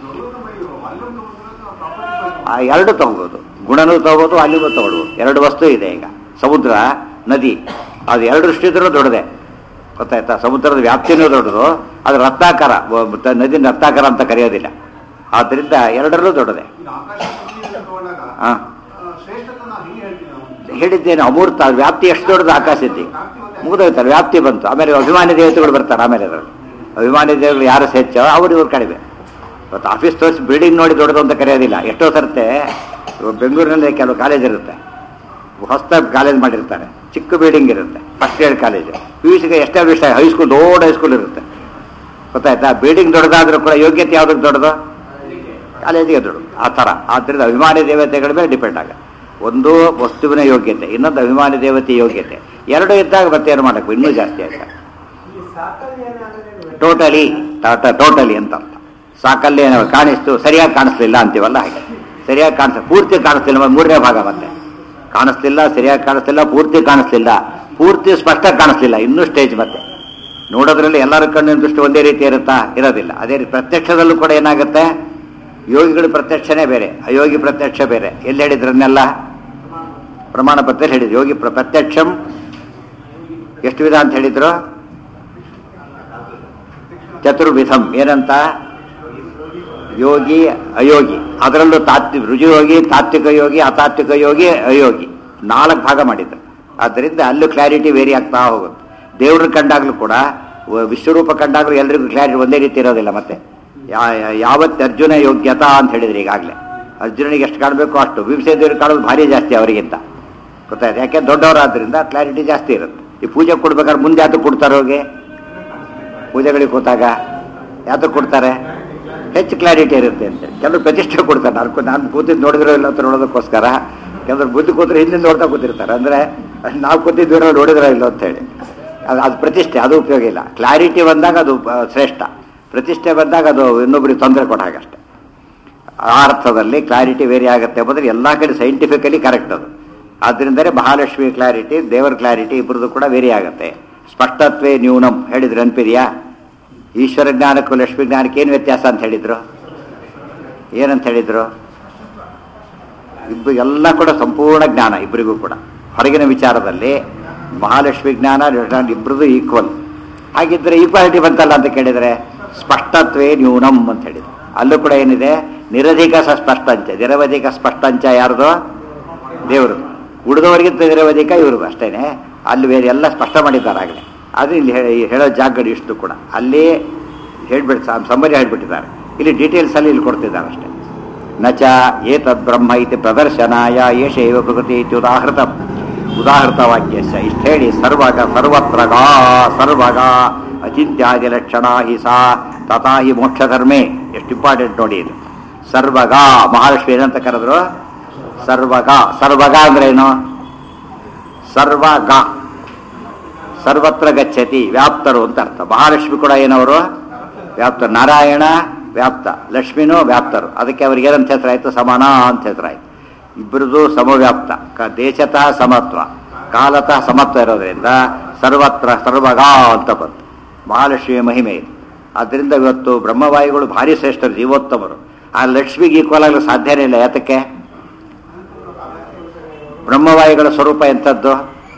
ಆ ಎರಡು ತಗೋಬಹುದು ಗುಣನೂ ತಗೋಬಹುದು ಅಲ್ಲಿಗೂ ತಗೊಳ್ಬೋದು ಎರಡು ವಸ್ತು ಇದೆ ಈಗ ಸಮುದ್ರ ನದಿ ಅದು ಎರಡು ದೃಷ್ಟಿದ್ರೂ ದೊಡ್ಡದೆ ಗೊತ್ತಾಯ್ತಾ ಸಮುದ್ರದ ವ್ಯಾಪ್ತಿನೂ ದೊಡ್ಡದು ಅದು ರತ್ನಾಕರ ವ- ತ- ನದಿ ರತ್ನಾಕರ ಅಂತ ಕರೆಯೋದಿಲ್ಲ ಆದ್ರಿಂದ ಎರಡರಲ್ಲೂ ದೊಡ್ಡದೆ ಈಗ ಆಕಾಶ ಪೃಥ್ವಿಯನ್ನು ತಗೊಂಡಾಗ ಹಾ ಆ, ಶ್ರೇಷ್ಠತೆ ನಾವು ಹೆಂಗೆ ಹೇಳ್ತೀವಿ ನಾವು ಹೇಳಿದ್ದೇನೆ ಅಮೂರ್ತ ಅದು ವ್ಯಾಪ್ತಿ ಎಷ್ಟು ದೊಡ್ಡದು ಆಕಾಶ ಇದ್ದಿ ಮುಗಿದೋಯ್ತಾರೆ ವ್ಯಾಪ್ತಿ ಬಂತು ಆಮೇಲೆ ಅಭಿಮಾನಿ ದೇವತೆಗಳು ಬರ್ತಾರೆ ಆಮೇಲೆ ಅದರಲ್ಲಿ ಅಭಿಮಾನಿ ದೇವತೆಗಳು ಯಾರು ಹೆಚ್ಚೋ ಅವ್ರು ಇವ್ರು ಕಡಿಮೆ ಇವತ್ತು ಆಫೀಸ್ ತೋರಿಸಿ ಬಿಲ್ಡಿಂಗ್ ನೋಡಿ ದೊಡ್ಡದು ಅಂತ ಕರೆಯೋದಿಲ್ಲ ಎಷ್ಟೋ ಸರ್ತೆ ಇವಾಗ ಬೆಂಗಳೂರಿನಲ್ಲಿ ಕೆಲವು ಕಾಲೇಜ್ ಇರುತ್ತೆ ಹೊಸದಾಗಿ ಕಾಲೇಜ್ ಮಾಡಿರ್ತಾರೆ ಚಿಕ್ಕ ಬಿಲ್ಡಿಂಗ್ ಇರುತ್ತೆ first year college P U ಸಿಗೆ ಎಸ್ಟಾಬ್ಲಿಷ್ ಹೈಸ್ಕೂಲ್ ದೊಡ್ಡ ಹೈಸ್ಕೂಲ್ ಇರುತ್ತೆ ಗೊತ್ತಾಯ್ತಾ ಬಿಲ್ಡಿಂಗ್ ದೊಡ್ಡದಾದ್ರೂ ಕೂಡ ಯೋಗ್ಯತೆ ಯಾವುದಕ್ಕೆ ದೊಡ್ಡದು ಕಾಲೇಜಿಗೆ ದೊಡ್ಡದು ಆ ಥರ ಆದ್ದರಿಂದ ಅಭಿಮಾನಿ ದೇವತೆಗಳ ಮೇಲೆ ಡಿಪೆಂಡ್ ಆಗ ಒಂದು ವಸ್ತುವಿನ ಯೋಗ್ಯತೆ ಇನ್ನೊಂದು ಅಭಿಮಾನಿ ದೇವತೆ ಯೋಗ್ಯತೆ ಎರಡು ಇದ್ದಾಗ ಮತ್ತೆ ಏನು ಮಾಡಬೇಕು ಇನ್ನೂ ಜಾಸ್ತಿ ಆಗ ಟೋಟಲಿ ಟೋಟಲಿ ಅಂತ ಅರ್ಥ ಸಾಕಲ್ಲಿ ಏನೋ ಕಾಣಿಸ್ತು ಸರಿಯಾಗಿ ಕಾಣಿಸ್ಲಿಲ್ಲ ಅಂತೀವಲ್ಲ ಹಾಗೆ ಸರಿಯಾಗಿ ಕಾಣಿಸ್ ಪೂರ್ತಿ ಕಾಣಿಸ್ಲಿಲ್ಲ ಮತ್ತೆ ಮೂರನೇ ಭಾಗ ಮತ್ತೆ ಕಾಣಿಸ್ಲಿಲ್ಲ ಸರಿಯಾಗಿ ಕಾಣಿಸ್ಲಿಲ್ಲ ಪೂರ್ತಿ ಕಾಣಿಸ್ಲಿಲ್ಲ ಪೂರ್ತಿ ಸ್ಪಷ್ಟ ಕಾಣಿಸ್ಲಿಲ್ಲ ಇನ್ನೂ ಸ್ಟೇಜ್ ಮತ್ತೆ ನೋಡೋದ್ರಲ್ಲಿ ಎಲ್ಲರ ಕಣ್ಣಿನ ದೃಷ್ಟಿ ಒಂದೇ ರೀತಿ ಇರುತ್ತಾ ಇರೋದಿಲ್ಲ ಅದೇ ರೀತಿ ಪ್ರತ್ಯಕ್ಷದಲ್ಲೂ ಕೂಡ ಏನಾಗುತ್ತೆ ಯೋಗಿಗಳ ಪ್ರತ್ಯಕ್ಷನೇ ಬೇರೆ ಅಯೋಗಿ ಪ್ರತ್ಯಕ್ಷ ಬೇರೆ ಎಲ್ಲಿ ಹೇಳಿದ್ರನ್ನೆಲ್ಲ ಪ್ರಮಾಣ ಪತ್ರ ಹೇಳಿದ್ರು ಯೋಗಿ ಪ್ರ- ಪ್ರತ್ಯಕ್ಷಂ ಎಷ್ಟು ವಿಧ ಅಂತ ಹೇಳಿದ್ರು ಚತುರ್ವಿಧಂ ಏನಂತ ಯೋಗಿ ಅಯೋಗಿ ಅದರಲ್ಲೂ ತಾತ್ವಿಕ ರುಜುಯೋಗಿ ತಾತ್ವಿಕ ಯೋಗಿ ಅತಾತ್ವಿಕ ಯೋಗಿ ಅಯೋಗಿ ನಾಲ್ಕು ಭಾಗ ಮಾಡಿದ್ರು ಆದ್ದರಿಂದ ಅಲ್ಲೂ ಕ್ಲಾರಿಟಿ ವೇರಿ ಆಗ್ತಾ ಹೋಗುತ್ತೆ ದೇವ್ರನ್ನ ಕಂಡಾಗ್ಲೂ ಕೂಡ ವ- ವಿಶ್ವರೂಪ ಕಂಡಾಗ್ಲೂ ಎಲ್ರಿಗೂ ಕ್ಲಾರಿಟಿ ಒಂದೇ ರೀತಿ ಇರೋದಿಲ್ಲ ಮತ್ತೆ ಯಾ- ಯಾ- ಯಾವತ್ತು ಅರ್ಜುನ ಯೋಗ್ಯತಾ ಅಂತ ಹೇಳಿದ್ರು ಈಗಾಗಲೇ ಅರ್ಜುನಿಗೆ ಎಷ್ಟು ಕಾಣಬೇಕು ಅಷ್ಟು ಭೀಮಸೇ ದೇವ್ರಿಗೆ ಕಾಣೋದು ಭಾರಿ ಜಾಸ್ತಿ ಅವರಿಗಿಂತ ಗೊತ್ತಾಯ್ತು ಯಾಕೆ ದೊಡ್ಡವರಾದ್ರಿಂದ ಕ್ಲಾರಿಟಿ ಜಾಸ್ತಿ ಇರುತ್ತೆ ಈ ಪೂಜೆ ಕೊಡ್ಬೇಕಾದ್ರೆ ಮುಂದೆ ಯಾತಕ್ಕೆ ಕೊಡ್ತಾರೆ ಹೋಗಿ ಪೂಜೆಗಳಿಗೆ ಕೂತಾಗ ಯಾತಕ್ಕೆ ಕೊಡ್ತಾರೆ ಹೆಚ್ಚು ಕ್ಲಾರಿಟಿ ಇರುತ್ತೆ ಅಂತ ಕೆಲವರು ಪ್ರತಿಷ್ಠೆ ಕೊಡ್ತಾರೆ ನಾನು ಕೂ- ನಾನು ಕೂತಿದ್ದು ನೋಡಿದ್ರೋ ಇಲ್ಲ ಅಂತ ನೋಡೋದಕ್ಕೋಸ್ಕರ ಕೆಲವರು ಬುದ್ಧಿ ಕೂತ್ರೆ ಹಿಂದೆ ನೋಡ್ತಾ ಕೂತಿರ್ತಾರೆ ಅಂದರೆ ನಾವು ಕೂತಿದ್ದೀರೋ ನೋಡಿದ್ರೋ ಇಲ್ಲ ಅಂತ ಹೇಳಿ ಅದು ಅದು ಪ್ರತಿಷ್ಠೆ ಅದು ಉಪಯೋಗ ಇಲ್ಲ ಕ್ಲಾರಿಟಿ ಬಂದಾಗ ಅದು ಆ, ಶ್ರೇಷ್ಠ ಪ್ರತಿಷ್ಠೆ ಬಂದಾಗ ಅದು ಇನ್ನೊಬ್ಬರಿಗೆ ತೊಂದರೆ ಕೊಟ್ಟ ಹಾಗಷ್ಟೆ ಆ ಅರ್ಥದಲ್ಲಿ ಕ್ಲಾರಿಟಿ ವೇರಿ ಆಗುತ್ತೆ ಎಂಬುದ್ರೆ ಎಲ್ಲ ಕಡೆ ಸೈಂಟಿಫಿಕಲಿ ಕರೆಕ್ಟ್ ಅದು ಆದ್ದರಿಂದಲೇ ಮಹಾಲಕ್ಷ್ಮಿ ಕ್ಲಾರಿಟಿ ದೇವರ ಕ್ಲಾರಿಟಿ ಇಬ್ಬರದು ಕೂಡ ವೇರಿ ಆಗುತ್ತೆ ಸ್ಪಷ್ಟತ್ವೇ ನ್ಯೂನಂ ಹೇಳಿದ್ರು ಅನ್ಪಿದೆಯಾ ಈಶ್ವರ ಜ್ಞಾನಕ್ಕೂ ಲಕ್ಷ್ಮಿ ಜ್ಞಾನಕ್ಕೆ ಏನು ವ್ಯತ್ಯಾಸ ಅಂತ ಹೇಳಿದ್ರು ಏನಂತ ಹೇಳಿದ್ರು ಇಬ್ಬರು ಎಲ್ಲ ಕೂಡ ಸಂಪೂರ್ಣ ಜ್ಞಾನ ಇಬ್ಬರಿಗೂ ಕೂಡ ಹೊರಗಿನ ವಿಚಾರದಲ್ಲಿ ಮಹಾಲಕ್ಷ್ಮಿ ಜ್ಞಾನ ಲಕ್ಷ್ಮಿ ಇಬ್ಬರದು ಈಕ್ವಲ್ ಹಾಗಿದ್ರೆ ಈಕ್ವಾಲಿಟಿ ಬಂತಲ್ಲ ಅಂತ ಕೇಳಿದರೆ ಸ್ಪಷ್ಟತ್ವೇ ನ್ಯೂನಂ ಅಂತ ಹೇಳಿದ್ರು ಅಲ್ಲೂ ಕೂಡ ಏನಿದೆ ನಿರಧಿಕ ಸ ಸ್ಪಷ್ಟಂಚ ನಿರವಧಿಕ ಸ್ಪಷ್ಟಂಚ ಯಾರ್ದು ದೇವರು ಉಳಿದವರಿಗಿಂತ ನಿರವಧಿಕ ಇವ್ರದ್ದು ಅಷ್ಟೇನೆ ಅಲ್ಲಿ ಬೇರೆ ಎಲ್ಲ ಸ್ಪಷ್ಟ ಮಾಡಿದ್ದಾರೆ ಆಗಲೇ ಅದು ಇಲ್ಲಿ ಹೇ- ಹೇಳೋ ಜಾಗಗಳು ಇಷ್ಟು ಕೂಡ ಅಲ್ಲಿ ಹೇಳ್ಬಿಟ್ಟು ಸಂಬಂಧ ಹೇಳ್ಬಿಟ್ಟಿದ್ದಾರೆ ಇಲ್ಲಿ ಡೀಟೇಲ್ಸ್ ಅಲ್ಲಿ ಇಲ್ಲಿ ಕೊಡ್ತಿದ್ದಾರೆ ಅಷ್ಟೇ ನಚ ಏತದ್ ಬ್ರಹ್ಮ ಇತಿ ಪ್ರದರ್ಶನಾಯ ಏಷ ಏವ ಪ್ರಕೃತಿ ಇತಿ ಉದಾಹೃತ ಉದಾಹೃತ ವಾಕ್ಯಸ್ಯ ಇಷ್ಟು ಹೇಳಿ ಸರ್ವಗ ಸರ್ವತ್ರಗ ಸರ್ವಗ ಅಚಿಂತ್ಯಾದಿ ಲಕ್ಷಣ ಹಿ ಸಾ ತಥಾ ಹಿ ಮೋಕ್ಷಧರ್ಮೇ ಎಷ್ಟು ಇಂಪಾರ್ಟೆಂಟ್ ನೋಡಿ ಇದು ಸರ್ವಗ ಮಹಾಲಕ್ಷ್ಮಿ ಏನಂತ ಕರೆದ್ರು ಸರ್ವಗ ಸರ್ವಗ ಅಂದ್ರೆ ಏನು ಸರ್ವಗ ಸರ್ವತ್ರ ಗಚ್ಚತಿ ವ್ಯಾಪ್ತರು ಅಂತ ಅರ್ಥ ಮಹಾಲಕ್ಷ್ಮಿ ಕೂಡ ಏನವರು ವ್ಯಾಪ್ತ ನಾರಾಯಣ ವ್ಯಾಪ್ತ ಲಕ್ಷ್ಮಿನೂ ವ್ಯಾಪ್ತರು ಅದಕ್ಕೆ ಅವ್ರಿಗೆ ಏನಂತ ಹೆಸರಾಯ್ತು ಸಮಾನ ಅಂತ ಹೆಸರಾಯ್ತು ಇಬ್ಬರದು ಸಮವ್ಯಾಪ್ತ ಕ ದೇಶತಃ ಸಮತ್ವ ಕಾಲತಃ ಸಮತ್ವ ಇರೋದ್ರಿಂದ ಸರ್ವತ್ರ ಸರ್ವಗ ಅಂತ ಬಂತು ಮಹಾಲಕ್ಷ್ಮಿಯ ಮಹಿಮೆ ಇದು ಆದ್ದರಿಂದ ಇವತ್ತು ಬ್ರಹ್ಮವಾಯುಗಳು ಭಾರಿ ಶ್ರೇಷ್ಠರು ಜೀವೋತ್ತಮರು ಆ ಲಕ್ಷ್ಮಿಗೆ ಈಕ್ವಲ್ ಆಗಲು ಸಾಧ್ಯನೇ ಇಲ್ಲ ಯಾತಕ್ಕೆ ಬ್ರಹ್ಮವಾಯುಗಳ ಸ್ವರೂಪ ಎಂಥದ್ದು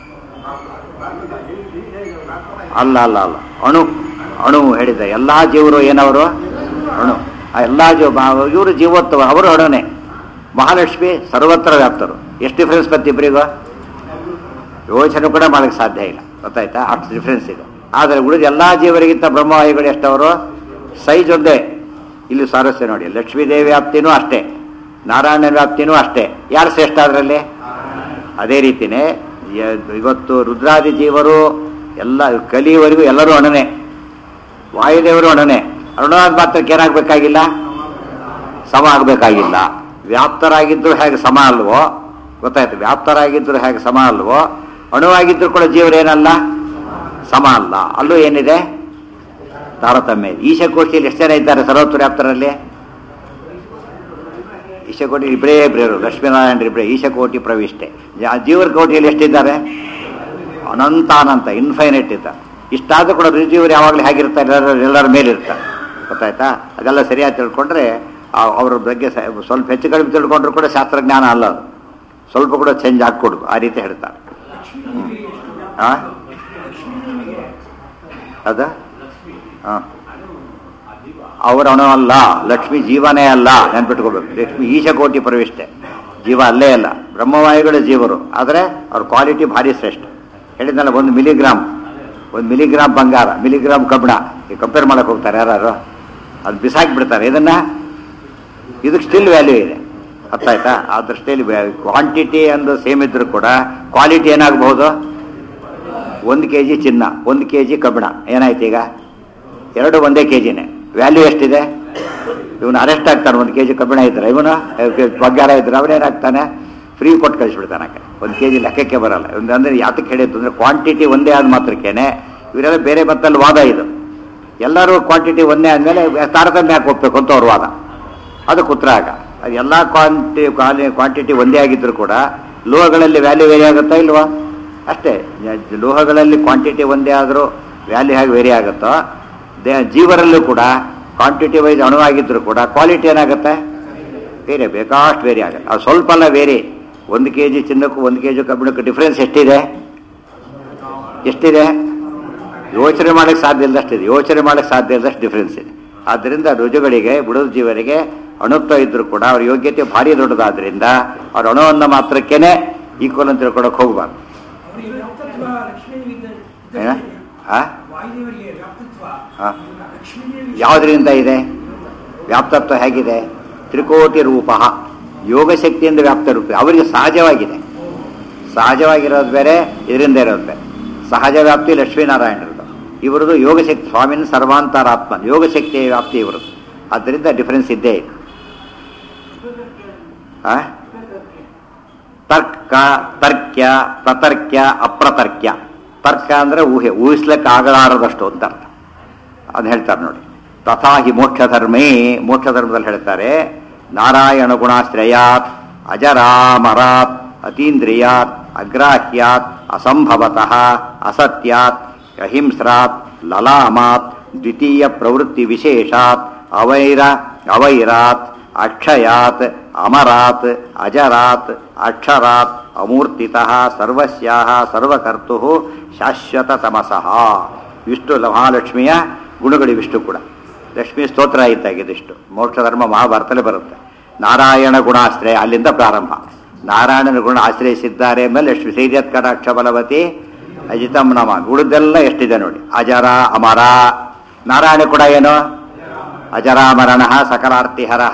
ಅಲ್ಲ ಅಲ್ಲ ಅಲ್ಲ ಅಣು ಅಣು ಹೇಳಿದ ಎಲ್ಲಾ ಜೀವರು ಏನವರು ಅಣು ಆ ಎಲ್ಲಾ ಜೀವ ಇವರು ಜೀವೋತ್ತಮ ಅವರು ಅಣುನೇ ಮಹಾಲಕ್ಷ್ಮಿ ಸರ್ವತ್ರ ವ್ಯಾಪ್ತರು ಎಷ್ಟು ಡಿಫ್ರೆನ್ಸ್ ಬಂತು ಇಬ್ಬರಿಗೂ ಯೋಚನೆ ಕೂಡ ಮಾಡಕ್ಕೆ ಸಾಧ್ಯ ಇಲ್ಲ ಗೊತ್ತಾಯ್ತಾ ಅಷ್ಟು ಡಿಫ್ರೆನ್ಸ್ ಇದೆ ಆದರೆ ಉಳಿದ ಎಲ್ಲಾ ಜೀವರಿಗಿಂತ ಬ್ರಹ್ಮವಾಯುಗಳು ಎಷ್ಟವರು ಸೈಜ್ ಒಂದೇ ಇಲ್ಲಿ ಸಾರಸ್ಯ ನೋಡಿ ಲಕ್ಷ್ಮೀದೇವಿ ವ್ಯಾಪ್ತಿನೂ ಅಷ್ಟೇ ನಾರಾಯಣ ವ್ಯಾಪ್ತಿನೂ ಅಷ್ಟೇ ಯಾರು ಶ್ರೇಷ್ಠ ಅದರಲ್ಲಿ ಅದೇ ರೀತಿನೇ ಯ- ಇವತ್ತು ರುದ್ರಾದಿ ಜೀವರು ಎಲ್ಲ ಕಲಿಯವರೆಗೂ ಎಲ್ಲರೂ ಅಣನೆ ವಾಯುದೇವರು ಅಣನೆ ಅರುಣಾದ ಮಾತ್ರಕ್ಕೆ ಏನಾಗಬೇಕಾಗಿಲ್ಲ ಸಮ ಆಗಬೇಕಾಗಿಲ್ಲ ವ್ಯಾಪ್ತರಾಗಿದ್ದರೂ ಹೇಗೆ ಸಮ ಅಲ್ವೋ ಗೊತ್ತಾಯ್ತು ವ್ಯಾಪ್ತರಾಗಿದ್ದರೂ ಹೇಗೆ ಸಮ ಅಲ್ವೋ ಅಣುವಾಗಿದ್ದರೂ ಕೂಡ ಜೀವರೇನಲ್ಲ ಸಮ ಅಲ್ಲ ಅಲ್ಲೂ ಏನಿದೆ ತಾರತಮ್ಯ ಇದೆ. ಈಶಕೋಟಿಯಲ್ಲಿ ಎಷ್ಟು ಜನ ಇದ್ದಾರೆ ಸರ್ವತ್ರ ವ್ಯಾಪ್ತರಲ್ಲಿ ಈಶಕೋಟಿ ಇಬ್ಬರೇ ಇಬ್ಬರು ಲಕ್ಷ್ಮೀನಾರಾಯಣ ಇಬ್ಬರೇ ಈಶಕೋಟಿ ಪ್ರವಿಷ್ಟೆ ಜ- ಜೀವರ ಕೋಟಿಯಲ್ಲಿ ಎಷ್ಟಿದ್ದಾರೆ ಅನಂತ ಅನಂತ ಇನ್ಫೈನೈಟ್ ಇದ್ದಾರೆ ಇಷ್ಟಾದರೂ ಕೂಡ ರುಚಿಯವರು ಯಾವಾಗಲೂ ಹೇಗಿರ್ತಾರೆ ಎಲ್ಲರ ಎಲ್ಲರ ಮೇಲಿರ್ತಾರೆ ಗೊತ್ತಾಯ್ತಾ ಅದೆಲ್ಲ ಸರಿಯಾಗಿ ತಿಳ್ಕೊಂಡ್ರೆ ಆ- ಅವ್ರ ಬಗ್ಗೆ ಸ- ಸ್ವಲ್ಪ ಹೆಚ್ಚು ಕಡಿಮೆ ತಿಳ್ಕೊಂಡ್ರು ಕೂಡ ಶಾಸ್ತ್ರಜ್ಞಾನ ಅಲ್ಲ ಅದು ಸ್ವಲ್ಪ ಕೂಡ ಚೇಂಜ್ ಹಾಕ್ಕೊಡುದು ಆ ರೀತಿ ಹೇಳ್ತಾರೆ ಹ್ಮ್. ಆ ಅದ ಹಾಂ ಅವರ ಅಣು ಅಲ್ಲ ಲಕ್ಷ್ಮಿ ಜೀವನೇ ಅಲ್ಲ ನೆನ್ಪಿಟ್ಕೋಬೇಕು ಲಕ್ಷ್ಮಿ ಈಶಕೋಟಿ ಪ್ರವಿಷ್ಟೆ ಜೀವ ಅಲ್ಲೇ ಅಲ್ಲ ಬ್ರಹ್ಮವಾಯುಗಳ ಜೀವರು ಆದರೆ ಅವ್ರ ಕ್ವಾಲಿಟಿ ಭಾರಿ ಶ್ರೇಷ್ಠ ಹೇಳಿದ್ನಲ್ಲ ಒಂದು ಮಿಲಿಗ್ರಾಮ್ ಒಂದು ಮಿಲಿಗ್ರಾಮ್ ಬಂಗಾರ ಮಿಲಿಗ್ರಾಮ್ ಕಬ್ಬಣ ಈ ಕಂಪೇರ್ ಮಾಡಕ್ ಹೋಗ್ತಾರೆ ಯಾರು ಅದು ಬಿಸಾಕಿ ಬಿಡ್ತಾರೆ ಇದನ್ನ ಇದಕ್ಕೆ ಸ್ಟಿಲ್ ವ್ಯಾಲ್ಯೂ ಇದೆ ಅರ್ಥ ಆಯ್ತಾ ಆ ದೃಷ್ಟಿಯಲ್ಲಿ ಕ್ವಾಂಟಿಟಿ ಅಂದು ಸೇಮ್ ಇದ್ರೂ ಕೂಡ ಕ್ವಾಲಿಟಿ ಏನಾಗಬಹುದು ಒಂದು ಕೆ ಜಿ ಚಿನ್ನ ಒಂದು ಕೆ ಜಿ ಕಬ್ಬಿಣ ಏನಾಯ್ತು ಈಗ ಎರಡು ಒಂದೇ ಕೆ ಜಿನೇ ವ್ಯಾಲ್ಯೂ ಎಷ್ಟಿದೆ ಇವನು ಅರೆಸ್ಟ್ ಆಗ್ತಾನೆ ಒಂದು ಕೆ ಜಿ ಕಬ್ಬಿಣ ಇದ್ರೆ ಇವನು ಬಂಗಾರ ಇದ್ರೆ ಅವನೇನಾಗ್ತಾನೆ ಫ್ರೀ ಕೊಟ್ಟು ಕಳಿಸ್ಬಿಡ್ತಾನೆ ಆಕೆ ಒಂದು ಕೆ ಜಿ ಲೆಕ್ಕಕ್ಕೆ ಬರಲ್ಲ ಒಂದು ಅಂದರೆ ಯಾತಕ್ಕೆ ಹೇಳಿದ್ದು ಅಂದರೆ ಕ್ವಾಂಟಿಟಿ ಒಂದೇ ಆದ ಮಾತ್ರಕ್ಕೇನೆ ಇವರೆಲ್ಲ ಬೇರೆ ಮತ್ತಲ್ಲಿ ವಾದ ಇದು ಎಲ್ಲರೂ ಕ್ವಾಂಟಿಟಿ ಒಂದೇ ಆದಮೇಲೆ ತಾರತಮ್ಯ ಯಾಕೆ ಹೋಗ್ಬೇಕು ಅಂತ ಅವ್ರ ವಾದ ಅದಕ್ಕೆ ಉತ್ತರ ಆಗ ಅದು ಎಲ್ಲ ಕ್ವಾಂಟಿ ಕ್ವಾಂಟಿಟಿ ಒಂದೇ ಆಗಿದ್ರು ಕೂಡ ಲೋಹಗಳಲ್ಲಿ ವ್ಯಾಲ್ಯೂ ವೇರಿ ಆಗುತ್ತಾ ಇಲ್ವಾ ಅಷ್ಟೇ ಜ- ಲೋಹಗಳಲ್ಲಿ ಕ್ವಾಂಟಿಟಿ ಒಂದೇ ಆದರೂ ವ್ಯಾಲ್ಯೂ ಹೇಗೆ ವೇರಿ ಆಗುತ್ತೋ ದೇ ಜೀವರಲ್ಲೂ ಕೂಡ ಕ್ವಾಂಟಿಟಿ ವೈಸ್ ಅಣುವಾಗಿದ್ರು ಕೂಡ ಕ್ವಾಲಿಟಿ ಏನಾಗುತ್ತೆ ಬೇರೆ ಬೇಕಾಷ್ಟು ವೇರಿ ಆಗುತ್ತೆ ಅದು ಸ್ವಲ್ಪ ಅಲ್ಲ ವೇರಿ ಒಂದು ಕೆ ಜಿ ಚಿನ್ನಕ್ಕೂ ಒಂದು ಕೆ ಜಿ ಕಬ್ಬಿಣಕ್ಕೂ ಡಿಫ್ರೆನ್ಸ್ ಎಷ್ಟಿದೆ ಎಷ್ಟಿದೆ ಯೋಚನೆ ಮಾಡಕ್ಕೆ ಸಾಧ್ಯ ಇಲ್ಲದಷ್ಟಿದೆ ಯೋಚನೆ ಮಾಡಕ್ಕೆ ಸಾಧ್ಯ ಇಲ್ಲದಷ್ಟು ಡಿಫ್ರೆನ್ಸ್ ಇದೆ ಆದ್ದರಿಂದ ರುಜುಗಳಿಗೆ ಬುಡದ ಜೀವರಿಗೆ ಅಣುತ್ವ ಇದ್ರೂ ಕೂಡ ಅವ್ರ ಯೋಗ್ಯತೆ ಭಾರಿ ದೊಡ್ಡದಾದ್ರಿಂದ ಅವ್ರ ಅಣುವನ್ನು ಮಾತ್ರಕ್ಕೇನೆ ಈಕ್ವಲ್ ಅಂತ ತಿಳ್ಕೊಳಕ್ಕೆ ಹೋಗ್ಬಾರ್ದು ಅವರಿಗೆ ವ್ಯಾಪ್ತತ್ವ ಲಕ್ಷ್ಮೀದೇವಿ ಏನ ಆ ವಾಯುದೇವರಿಗೆ ವ್ಯಾಪ್ತತ್ವ ಹಾ. ಲಕ್ಷ್ಮೀದೇವಿ ಯಾವುದರಿಂದ ಇದೆ ವ್ಯಾಪ್ತತ್ವ ಹೇಗಿದೆ ತ್ರಿಕೋಟಿ ರೂಪ ಯೋಗಶಕ್ತಿಯಿಂದ ವ್ಯಾಪ್ತ ರೂಪ ಅವರಿಗೆ ಸಹಜವಾಗಿದೆ ಸಹಜವಾಗಿರೋದು ಬೇರೆ ಇದರಿಂದ ಇರೋದು ಬೇರೆ ಸಹಜ ವ್ಯಾಪ್ತಿ ಲಕ್ಷ್ಮೀನಾರಾಯಣರದು ಇವರದು ಯೋಗಶಕ್ತಿ ಸ್ವಾಮಿನ ಸರ್ವಾಂತರಾತ್ಮ ಯೋಗಶಕ್ತಿಯ ವ್ಯಾಪ್ತಿ ಇವರದು ಆದ್ದರಿಂದ ಡಿಫರೆನ್ಸ್ ಇದ್ದೇ ಇದೆ ಆ? ತರ್ಕ ತರ್ಕ್ಯ ಪ್ರತರ್ಕ್ಯ ಅಪ್ರತರ್ಕ್ಯ ತರ್ಕ ಅಂದ್ರೆ ಊಹೆ ಊಹಿಸ್ಲಿಕ್ಕೆ ಆಗಲಾರದಷ್ಟು ಅಂತ ಅರ್ಥ ಅದು ಹೇಳ್ತಾರೆ ನೋಡಿ ತಥಾ ಹಿ ಮೋಕ್ಷ ಧರ್ಮೇ ಮೋಕ್ಷ ಧರ್ಮದಲ್ಲಿ ಹೇಳ್ತಾರೆ ನಾರಾಯಣ ಗುಣಾಶ್ರಯಾತ್ ಅಜರಾಮರಾತ್ ಅತೀಂದ್ರಿಯಾತ್ ಅಗ್ರಾಹ್ಯಾತ್ ಅಸಂಭವತಃ ಅಸತ್ಯಾತ್ ಅಹಿಂಸ್ರಾತ್ ಲಲಾಮಾತ್ ದ್ವಿತೀಯ ಪ್ರವೃತ್ತಿ ವಿಶೇಷಾತ್ ಅವೈರ ಅವೈರಾತ್ ಅಕ್ಷಯಾತ್ ಅಮರಾತ್ ಅಜರಾತ್ ಅಕ್ಷರಾತ್ ಅಮೂರ್ತಿತಃ ಸರ್ವಸ್ಯಾಹ ಸರ್ವಕರ್ತು ಶಾಶ್ವತ ತಮಸಃ ವಿಷ್ಣು ಮಹಾಲಕ್ಷ್ಮಿಯ ಗುಣಗಳು ವಿಷ್ಣು ಕೂಡ ಲಕ್ಷ್ಮಿ ಸ್ತೋತ್ರ ಇದ್ದಾಗಿದಿಷ್ಟು ಮೋಕ್ಷ ಧರ್ಮ ಮಹಾಭಾರತದಲ್ಲಿ ಬರುತ್ತೆ ನಾರಾಯಣ ಗುಣಾಶ್ರಯ ಅಲ್ಲಿಂದ ಪ್ರಾರಂಭ ನಾರಾಯಣನ ಗುಣ ಆಶ್ರಯಿಸಿದ್ದಾರೆ ಮೇಲೆ ಲಕ್ಷ್ಮಿ ಸೈದ್ಯತ್ ಕಟಾಕ್ಷ ಬಲವತಿ ಅಜಿತಂ ನಮ ಉಳಿದೆಲ್ಲ ಎಷ್ಟಿದೆ ನೋಡಿ ಅಜರ ಅಮರ ನಾರಾಯಣ ಕೂಡ ಏನು ಅಜರಾಮರಣ ಸಕಲಾರ್ತಿಹರಃ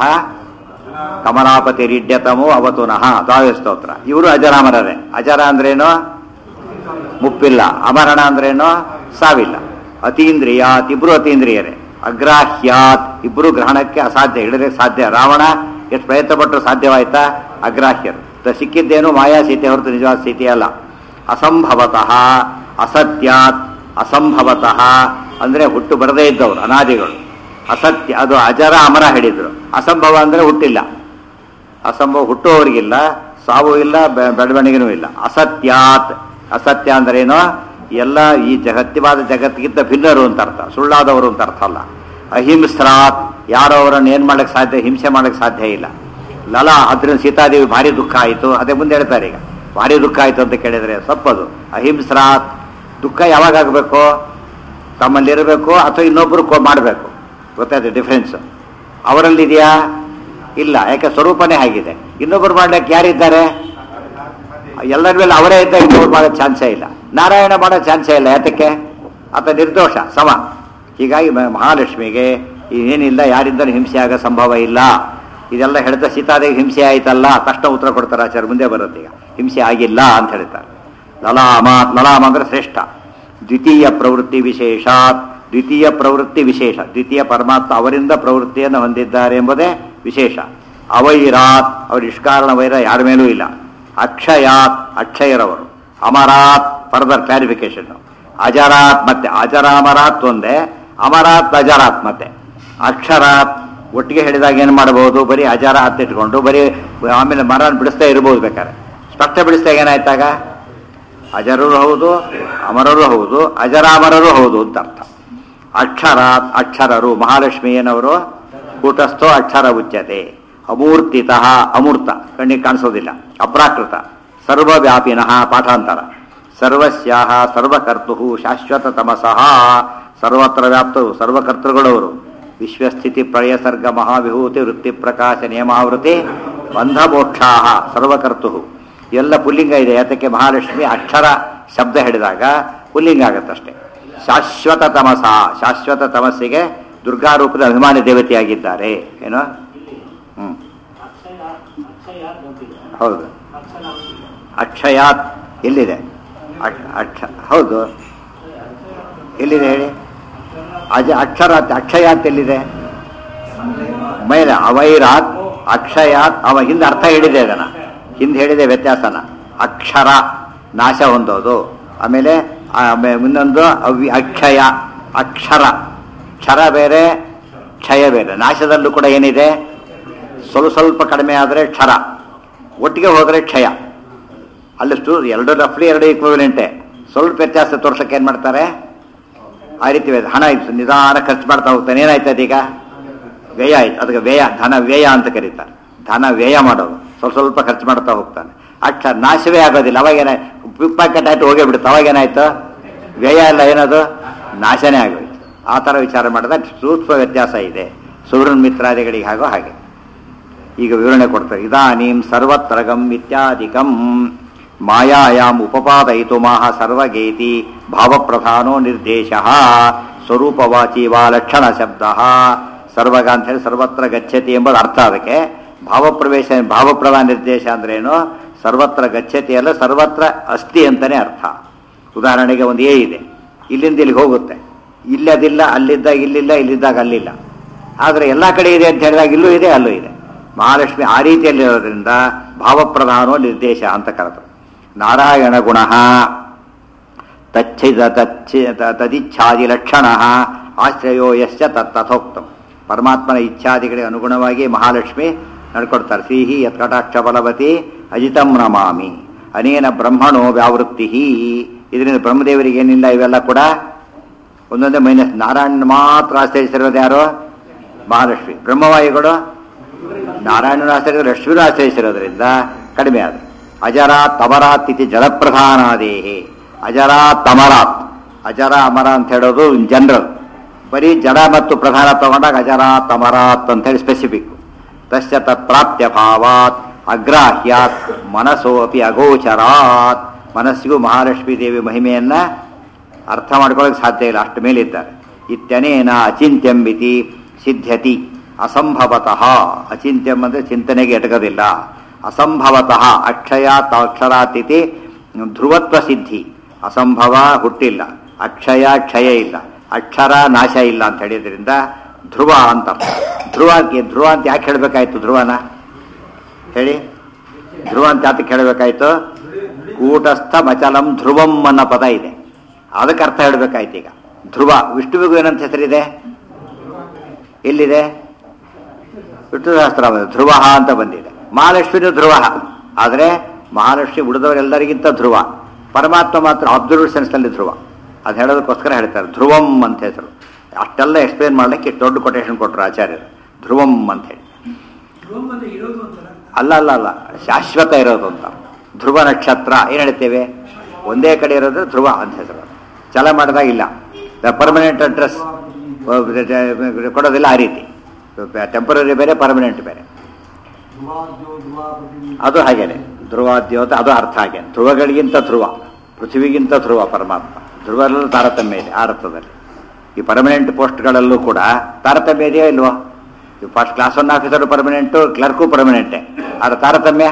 ಕಮಲಾಪತಿ ರಿಡ್ಯತಮೋ ಅವತುನಃ ದ್ವಾಯ ಸ್ತೋತ್ರ ಇವರು ಅಜರಾಮರರೇ ಅಜರ ಅಂದ್ರೇನು ಮುಪ್ಪಿಲ್ಲ ಅಮರಣ ಅಂದ್ರೇನು ಸಾವಿಲ್ಲ ಅತೀಂದ್ರಿಯಾತ್ ಇಬ್ರು ಅತೀಂದ್ರಿಯರೇ ಅಗ್ರಾಹ್ಯಾತ್ ಇಬ್ರು ಗ್ರಹಣಕ್ಕೆ ಅಸಾಧ್ಯ ಹಿಡಿದಕ್ಕೆ ಸಾಧ್ಯ ರಾವಣ ಎಷ್ಟು ಪ್ರಯತ್ನ ಪಟ್ಟರು ಸಾಧ್ಯವಾಯ್ತಾ ಅಗ್ರಾಹ್ಯರು ತ ಸಿಕ್ಕಿದ್ದೇನು ಮಾಯಾ ಸೀತೆ ಹೊರತು ನಿಜವಾದ ಸ್ಥಿತಿ ಅಲ್ಲ ಅಸಂಭವತಃ ಅಸತ್ಯಾತ್ ಅಸಂಭವತಃ ಅಂದ್ರೆ ಹುಟ್ಟು ಬರದೇ ಇದ್ದವರು ಅನಾದಿಗಳು ಅಸತ್ಯ ಅದು ಅಜರ ಅಮರ ಹೇಳಿದ್ರು ಅಸಂಭವ ಅಂದ್ರೆ ಹುಟ್ಟಿಲ್ಲ ಅಸಂಭವ ಹುಟ್ಟುವವರಿಗಿಲ್ಲ ಸಾವು ಇಲ್ಲ ಬೆ- ಬೆಳವಣಿಗೆನೂ ಇಲ್ಲ ಅಸತ್ಯಾತ್ ಅಸತ್ಯ ಅಂದ್ರೇನು ಎಲ್ಲ ಈ ಜಗತ್ತಿವಾದ ಜಗತ್ತಿಗಿಂತ ಭಿನ್ನರು ಅಂತ ಅರ್ಥ ಸುಳ್ಳಾದವರು ಅಂತ ಅರ್ಥ ಅಲ್ಲ ಅಹಿಂಸ್ರಾತ್ ಯಾರೋ ಅವರನ್ನು ಏನ್ ಮಾಡಕ್ ಸಾಧ್ಯ ಹಿಂಸೆ ಮಾಡಕ್ ಸಾಧ್ಯ ಇಲ್ಲ ಲಲ ಅದ್ರಿಂದ ಸೀತಾದೇವಿ ಭಾರಿ ದುಃಖ ಆಯಿತು ಅದೇ ಮುಂದೆ ಹೇಳ್ತಾರೆ ಈಗ ಭಾರಿ ದುಃಖ ಆಯಿತು ಅಂತ ಕೇಳಿದ್ರೆ ಸಪ್ಪದು ಅಹಿಂಸ್ರಾತ್ ದುಃಖ ಯಾವಾಗ ಆಗಬೇಕು ತಮ್ಮಲ್ಲಿರಬೇಕು ಅಥವಾ ಇನ್ನೊಬ್ಬರು ಕೊ ಮಾಡಬೇಕು ಗೊತ್ತಾಯ್ತು ಡಿಫ್ರೆನ್ಸ್ ಅವರಲ್ಲಿದೆಯಾ ಇಲ್ಲ ಯಾಕೆ ಸ್ವರೂಪನೇ ಆಗಿದೆ ಇನ್ನೊಬ್ಬರು ಮಾಡ್ಲಿಕ್ಕೆ ಯಾರಿದ್ದಾರೆ ಎಲ್ಲರ ಮೇಲೆ ಅವರೇ ಇದ್ದಾಗ ಇನ್ನೊಬ್ರು ಮಾಡೋ ಚಾನ್ಸೇ ಇಲ್ಲ ನಾರಾಯಣ ಮಾಡೋ ಚಾನ್ಸೇ ಇಲ್ಲ ಯಾತಕ್ಕೆ ಆತ ನಿರ್ದೋಷ ಸಮ ಹೀಗಾಗಿ ಮ- ಮಹಾಲಕ್ಷ್ಮಿಗೆ ಏನಿಲ್ಲ ಯಾರಿಂದಲೂ ಹಿಂಸೆ ಆಗೋ ಸಂಭವ ಇಲ್ಲ ಇದೆಲ್ಲ ಹೇಳ್ತಾ ಸೀತಾದೇವಿ ಹಿಂಸೆ ಆಯ್ತಲ್ಲ ತಕ್ಷಣ ಉತ್ತರ ಕೊಡ್ತಾರೆ ಆಚಾರ್ಯ ಮುಂದೆ ಬರುತ್ತೆ ಈಗ ಹಿಂಸೆ ಆಗಿಲ್ಲ ಅಂತ ಹೇಳ್ತಾರೆ ಲಲಾಮ ಲಲಾಮ ಅಂದ್ರೆ ಶ್ರೇಷ್ಠ ದ್ವಿತೀಯ ಪ್ರವೃತ್ತಿ ವಿಶೇಷಾತ್ ದ್ವಿತೀಯ ಪ್ರವೃತ್ತಿ ವಿಶೇಷ ದ್ವಿತೀಯ ಪರಮಾತ್ಮ ಅವರಿಂದ ಪ್ರವೃತ್ತಿಯನ್ನು ಹೊಂದಿದ್ದಾರೆ ಎಂಬುದೇ ವಿಶೇಷ ಅವೈರಾತ್ ಅವ್ರ ನಿಷ್ಕಾರಣ ವೈರ ಯಾರ ಮೇಲೂ ಇಲ್ಲ ಅಕ್ಷಯಾತ್ ಅಕ್ಷಯರವರು ಅಮರಾತ್ ಫರ್ದರ್ ಕ್ಲಾರಿಫಿಕೇಶನ್ ಅಜರಾತ್ ಮತ್ತೆ ಅಜರಾಮರಾತ್ ಒಂದೇ ಅಮರಾತ್ ಅಜರಾತ್ ಮತ್ತೆ ಅಕ್ಷರಾತ್ ಒಟ್ಟಿಗೆ ಹೇಳಿದಾಗ ಏನು ಮಾಡಬಹುದು ಬರೀ ಅಜರ ಹತ್ತು ಇಟ್ಕೊಂಡು ಬರೀ ಆಮೇಲೆ ಮರ ಬಿಡಿಸ್ತಾ ಇರ್ಬೋದು ಬೇಕಾದ್ರೆ ಸ್ಪಷ್ಟ ಬಿಡಿಸಿದಾಗ ಏನಾಯ್ತಾಗ ಅಜರರು ಹೌದು ಅಮರರು ಹೌದು ಅಜರಾಮರರು ಹೌದು ಅಂತ ಅರ್ಥ ಅಕ್ಷರಾತ್ ಅಕ್ಷರರು ಮಹಾಲಕ್ಷ್ಮಿಯನವರು ಕೂಟಸ್ಥೋ ಅಕ್ಷರ ಉಚ್ಯತೆ ಅಮೂರ್ತಿತಃ ಅಮೂರ್ತ ಕಣ್ಣಿಗೆ ಕಾಣಿಸೋದಿಲ್ಲ ಅಪ್ರಾಕೃತ ಸರ್ವವ್ಯಾಪಿನಃ ಪಾಠಾಂತರ ಸರ್ವಸ್ಯಾಹ ಸರ್ವಕರ್ತು ಶಾಶ್ವತ ತಮಸಃ ಸರ್ವತ್ರ ವ್ಯಾಪ್ತರು ಸರ್ವಕರ್ತೃಗಳವರು ವಿಶ್ವಸ್ಥಿತಿ ಪ್ರಳಯ ಸರ್ಗ ಮಹಾವಿಭೂತಿ ವೃತ್ತಿ ಪ್ರಕಾಶ ನಿಯಮಾವೃತಿ ಬಂಧ ಮೋಕ್ಷಾಹ ಸರ್ವಕರ್ತು ಎಲ್ಲ ಪುಲ್ಲಿಂಗ ಇದೆ ಯಾತಕ್ಕೆ ಮಹಾಲಕ್ಷ್ಮಿ ಅಕ್ಷರ ಶಬ್ದ ಹಿಡಿದಾಗ ಪುಲ್ಲಿಂಗ ಆಗತ್ತಷ್ಟೇ ಶಾಶ್ವತ ತಮಸ ಶಾಶ್ವತ ತಮಸ್ಸಿಗೆ ದುರ್ಗಾರೂಪದ ಅಭಿಮಾನಿ ದೇವತೆಯಾಗಿದ್ದಾರೆ ಏನೋ ಹ್ಮ್ ಹೌದು ಅಕ್ಷಯಾತ್ ಎಲ್ಲಿದೆ ಅಕ್ಷ ಅಕ್ಷ ಹೌದು ಎಲ್ಲಿದೆ ಹೇಳಿ ಅಜ ಅಕ್ಷರಾತ್ ಅಕ್ಷಯಾತ್ ಎಲ್ಲಿದೆ ಮೇಲೆ ಅವೈರಾತ್ ಅಕ್ಷಯಾತ್ ಅವ ಹಿಂದೆ ಅರ್ಥ ಹೇಳಿದೆ ಅದನ್ನ ಹಿಂದೆ ಹೇಳಿದೆ ವ್ಯತ್ಯಾಸನ ಅಕ್ಷರ ನಾಶ ಹೊಂದೋದು ಆಮೇಲೆ ಆಮೇ- ಇನ್ನೊಂದು ಅವ್ಯ ಅಕ್ಷಯ ಅಕ್ಷರ ಕ್ಷರ ಬೇರೆ ಕ್ಷಯ ಬೇರೆ ನಾಶದಲ್ಲೂ ಕೂಡ ಏನಿದೆ ಸ್ವಲ್ಪ ಸ್ವಲ್ಪ ಕಡಿಮೆ ಆದರೆ ಕ್ಷರ ಒಟ್ಟಿಗೆ ಹೋದರೆ ಕ್ಷಯ ಅಲ್ಲಷ್ಟು ಎರಡು ರಫ್ಲಿ ಎರಡು ಈಕ್ವಿವೆಲೆಂಟೆ ಸ್ವಲ್ಪ ವ್ಯತ್ಯಾಸ ತೋರ್ಸಕ್ಕೆ ಏನು ಮಾಡ್ತಾರೆ ಆ ರೀತಿ ವೇದ. ಹಣ ಇತ್ತು ನಿಧಾನ ಖರ್ಚು ಮಾಡ್ತಾ ಹೋಗ್ತಾನೆ ಏನಾಯ್ತು ಅದೀಗ ವ್ಯಯ ಆಯ್ತು ಅದಕ್ಕೆ ವ್ಯಯ ಧನ ವ್ಯಯ ಅಂತ ಕರೀತಾರೆ ಧನ ವ್ಯಯ ಮಾಡೋದು ಸ್ವಲ್ಪ ಸ್ವಲ್ಪ ಖರ್ಚು ಮಾಡ್ತಾ ಹೋಗ್ತಾನೆ ಅಕ್ಷ ನಾಶವೇ ಆಗೋದಿಲ್ಲ ಅವಾಗೇನ ಪ್ಯಾಕೆಟ್ ಆಯ್ತು ಹೋಗೇ ಬಿಡುತ್ತೆ ಅವಾಗೇನಾಯ್ತು ವ್ಯಯ ಎಲ್ಲ ಏನದು ನಾಶನೇ ಆಗೋಯ್ತು ಆ ಥರ ವಿಚಾರ ಮಾಡಿದಾಗ ಸೂಕ್ಷ್ಮ ವ್ಯತ್ಯಾಸ ಇದೆ ಸೂರ್ಯನ್ ಮಿತ್ರಾದಿಗಳಿಗೆ ಹಾಗೋ ಹಾಗೆ ಈಗ ವಿವರಣೆ ಕೊಡ್ತಾರೆ ಇದಾನೀಂ ಸರ್ವತ್ರಗಂ ಇತ್ಯಾದಿಕಂ ಮಾಯಾಯಾಮ್ ಉಪಪಾದಯಿತು ಮಾಹ ಸರ್ವಗೇತಿ ಭಾವಪ್ರಧಾನೋ ನಿರ್ದೇಶ ಸ್ವರೂಪವಾಚಿ ವಾ ಲಕ್ಷಣ ಶಬ್ದ ಸರ್ವಗ ಅಂತ ಹೇಳಿ ಸರ್ವತ್ರ ಗಚ್ಚತಿ ಎಂಬುದು ಅರ್ಥ ಅದಕ್ಕೆ ಭಾವಪ್ರವೇಶ ಭಾವಪ್ರಧಾನ ನಿರ್ದೇಶ ಅಂದ್ರೇನು ಸರ್ವತ್ರ ಗಚ್ಚತಿ ಅಲ್ಲ ಸರ್ವತ್ರ ಅಸ್ತಿ ಅಂತಾನೆ ಅರ್ಥ ಉದಾಹರಣೆಗೆ ಒಂದು ಎ ಇದೆ ಇಲ್ಲಿಂದ ಇಲ್ಲಿಗೆ ಹೋಗುತ್ತೆ ಇಲ್ಲದಿಲ್ಲ ಅಲ್ಲಿದ್ದಾಗ ಇಲ್ಲಿಲ್ಲ ಇಲ್ಲಿದ್ದಾಗ ಅಲ್ಲಿಲ್ಲ ಆದರೆ ಎಲ್ಲ ಕಡೆ ಇದೆ ಅಂತ ಹೇಳಿದಾಗ ಇಲ್ಲೂ ಇದೆ ಅಲ್ಲೂ ಇದೆ ಮಹಾಲಕ್ಷ್ಮಿ ಆ ರೀತಿಯಲ್ಲಿರೋದ್ರಿಂದ ಭಾವಪ್ರಧಾನೋ ನಿರ್ದೇಶ ಅಂತ ಕರೆದರು ನಾರಾಯಣ ಗುಣ ತಚ್ಛಿದ ತಚ್ಚಿ ತ- ತದಿಚ್ಛಾದಿ ಲಕ್ಷಣ ಆಶ್ರಯೋ ಯಶ್ಚ ತತ್ತಥೋಕ್ತಂ ಪರಮಾತ್ಮನ ಇಚ್ಛಾದಿಗಳಿಗೆ ಅನುಗುಣವಾಗಿ ಮಹಾಲಕ್ಷ್ಮಿ ನಡ್ಕೊಡ್ತಾರೆ ಶ್ರೀಹಿ ಯತ್ಕಟಾಕ್ಷ ಬಲವತಿ ಅಜಿತಂ ನಮಾಮಿ ಅನೇನ ಬ್ರಹ್ಮಣೋ ವ್ಯಾವೃತ್ತಿ ಇದರಿಂದ ಬ್ರಹ್ಮದೇವರಿಗೆ ಏನಿಲ್ಲ ಇವೆಲ್ಲ ಕೂಡ ಒಂದೊಂದೇ ಮೈನಸ್ ನಾರಾಯಣ ಮಾತ್ರ ಆಶ್ರಯಿಸಿರೋದು ಯಾರು ಮಹಾಲಕ್ಷ್ಮಿ ಬ್ರಹ್ಮವಾಯುಗಳು ನಾರಾಯಣನ ಆಶ್ರಯ ಲಕ್ಷ್ಮಿನ ಆಶ್ರಯಿಸಿರೋದ್ರಿಂದ ಕಡಿಮೆ ಆದ ಅಜರಾತ್ ತಮರಾತ್ ಇತಿ ಜಲಪ್ರಧಾನಾದೇಹಿ ಅಜರಾತ್ ತಮರಾತ್ ಅಜರ ಅಮರ ಅಂತ ಹೇಳೋದು ಜನರಲ್ ಬರೀ ಜಡ ಮತ್ತು ಪ್ರಧಾನ ತಗೊಂಡಾಗ ಅಜರಾತ್ ತಮರಾತ್ ಅಂತ ಹೇಳಿ ಸ್ಪೆಸಿಫಿಕ್ ತಸ್ಯ ತತ್ಪ್ರಾಪ್ತ್ಯ ಭಾವಾತ್ ಅಗ್ರಾಹ್ಯಾತ್ ಮನಸ್ಸೋ ಅಪಿ ಅಗೋಚರಾತ್ ಮನಸ್ಸಿಗೂ ಮಹಾಲಕ್ಷ್ಮೀ ದೇವಿ ಮಹಿಮೆಯನ್ನ ಅರ್ಥ ಮಾಡ್ಕೊಳ್ಳೋಕೆ ಸಾಧ್ಯ ಇಲ್ಲ ಅಷ್ಟು ಮೇಲಿದ್ದಾರೆ ಇತ್ಯನೇನ ಅಚಿಂತ್ಯಂ ಇತಿ ಸಿದ್ಧ್ಯತಿ ಅಸಂಭವತಃ ಅಚಿಂತ್ಯಂ ಅಂದರೆ ಚಿಂತನೆಗೆ ಎಟಕದಿಲ್ಲ ಅಸಂಭವತಃ ಅಕ್ಷಯ ಅಕ್ಷರಾತಿಥಿ ಧ್ರುವತ್ವ ಸಿದ್ಧಿ ಅಸಂಭವ ಹುಟ್ಟಿಲ್ಲ ಅಕ್ಷಯ ಕ್ಷಯ ಇಲ್ಲ ಅಕ್ಷರ ನಾಶ ಇಲ್ಲ ಅಂತ ಹೇಳಿದ್ರಿಂದ ಧ್ರುವ ಅಂತ ಅರ್ಥ. ಧ್ರುವ ಧ್ರುವ ಅಂತ ಯಾಕೆ ಹೇಳಬೇಕಾಯ್ತು ಧ್ರುವನ ಹೇಳಿ ಧ್ರುವ ಅಂತ ಯಾತಕ್ಕೆ ಹೇಳಬೇಕಾಯ್ತು ಕೂಟಸ್ಥ ಮಚಲಂ ಧ್ರುವಂ ಅನ್ನೋ ಪದ ಇದೆ ಅದಕ್ಕೆ ಅರ್ಥ ಹೇಳಬೇಕಾಯ್ತು ಈಗ ಧ್ರುವ ವಿಷ್ಣುವಿಗೂ ಏನಂತ ಹೆಸರಿದೆ ಎಲ್ಲಿದೆ ವಿಷ್ಣು ಸಹಸ್ರ ಧ್ರುವ ಅಂತ ಬಂದಿದೆ ಮಹಾಲಕ್ಷ್ಮಿನೂ ಧ್ರುವ ಆದರೆ ಮಹಾಲಕ್ಷ್ಮಿ ಉಳಿದವರೆಲ್ಲರಿಗಿಂತ ಧ್ರುವ ಪರಮಾತ್ಮ ಮಾತ್ರ ಅಬ್ಸರ್ವ್ ಸೆನ್ಸ್ನಲ್ಲಿ ಧ್ರುವ ಅದು ಹೇಳೋದಕ್ಕೋಸ್ಕರ ಹೇಳ್ತಾರೆ ಧ್ರುವಂ ಅಂತ ಹೆಸರು ಅಷ್ಟೆಲ್ಲ ಎಕ್ಸ್ಪ್ಲೇನ್ ಮಾಡ್ಲಿಕ್ಕೆ ಇಷ್ಟು ದೊಡ್ಡ ಕೊಟೇಶನ್ ಕೊಟ್ಟರು ಆಚಾರ್ಯರು ಧ್ರುವಂ ಅಂತ ಹೇಳಿ ಧ್ರುವಂ ಅಂದ್ರೆ ಇರೋದು ಅಂತಾರ ಅಲ್ಲ ಅಲ್ಲ ಅಲ್ಲ ಶಾಶ್ವತ ಇರೋದು ಅಂತ ಧ್ರುವ ನಕ್ಷತ್ರ ಏನು ಹೇಳ್ತೇವೆ ಒಂದೇ ಕಡೆ ಇರೋದು ಧ್ರುವ ಅಂತ ಹೆಸರು ಚಲ ಮಾಡಿದಾಗ ಇಲ್ಲ ಪರ್ಮನೆಂಟ್ ಅಡ್ರೆಸ್ ಕೊಡೋದಿಲ್ಲ ಆ ರೀತಿ ಟೆಂಪರರಿ ಬೇರೆ ಪರ್ಮನೆಂಟ್ ಬೇರೆ ಧ್ರುವಾದ್ಯೋ ಧ್ರುವಾಪತಿ ಅದು ಹಾಗೇನೆ ಧ್ರುವಾದ್ಯೋತ ಅದು ಅರ್ಥ ಹಾಗೇನೆ ಧ್ರುವಗಳಿಗಿಂತ ಧ್ರುವ ಪೃಥ್ವಿಗಿಂತ ಧ್ರುವ ಪರಮಾತ್ಮ ಧ್ರುವರಲ್ಲೂ ತಾರತಮ್ಯ ಇದೆ ಆ ಅರ್ಥದಲ್ಲಿ ಈ ಪರ್ಮನೆಂಟ್ ಪೋಸ್ಟ್ಗಳಲ್ಲೂ ಕೂಡ ತಾರತಮ್ಯ ಇದೆಯೋ ಇಲ್ವೋ ಈ first class one officer permanent clerk ಪರ್ಮನೆಂಟೇ ಆದ್ರೆ ತಾರತಮ್ಯ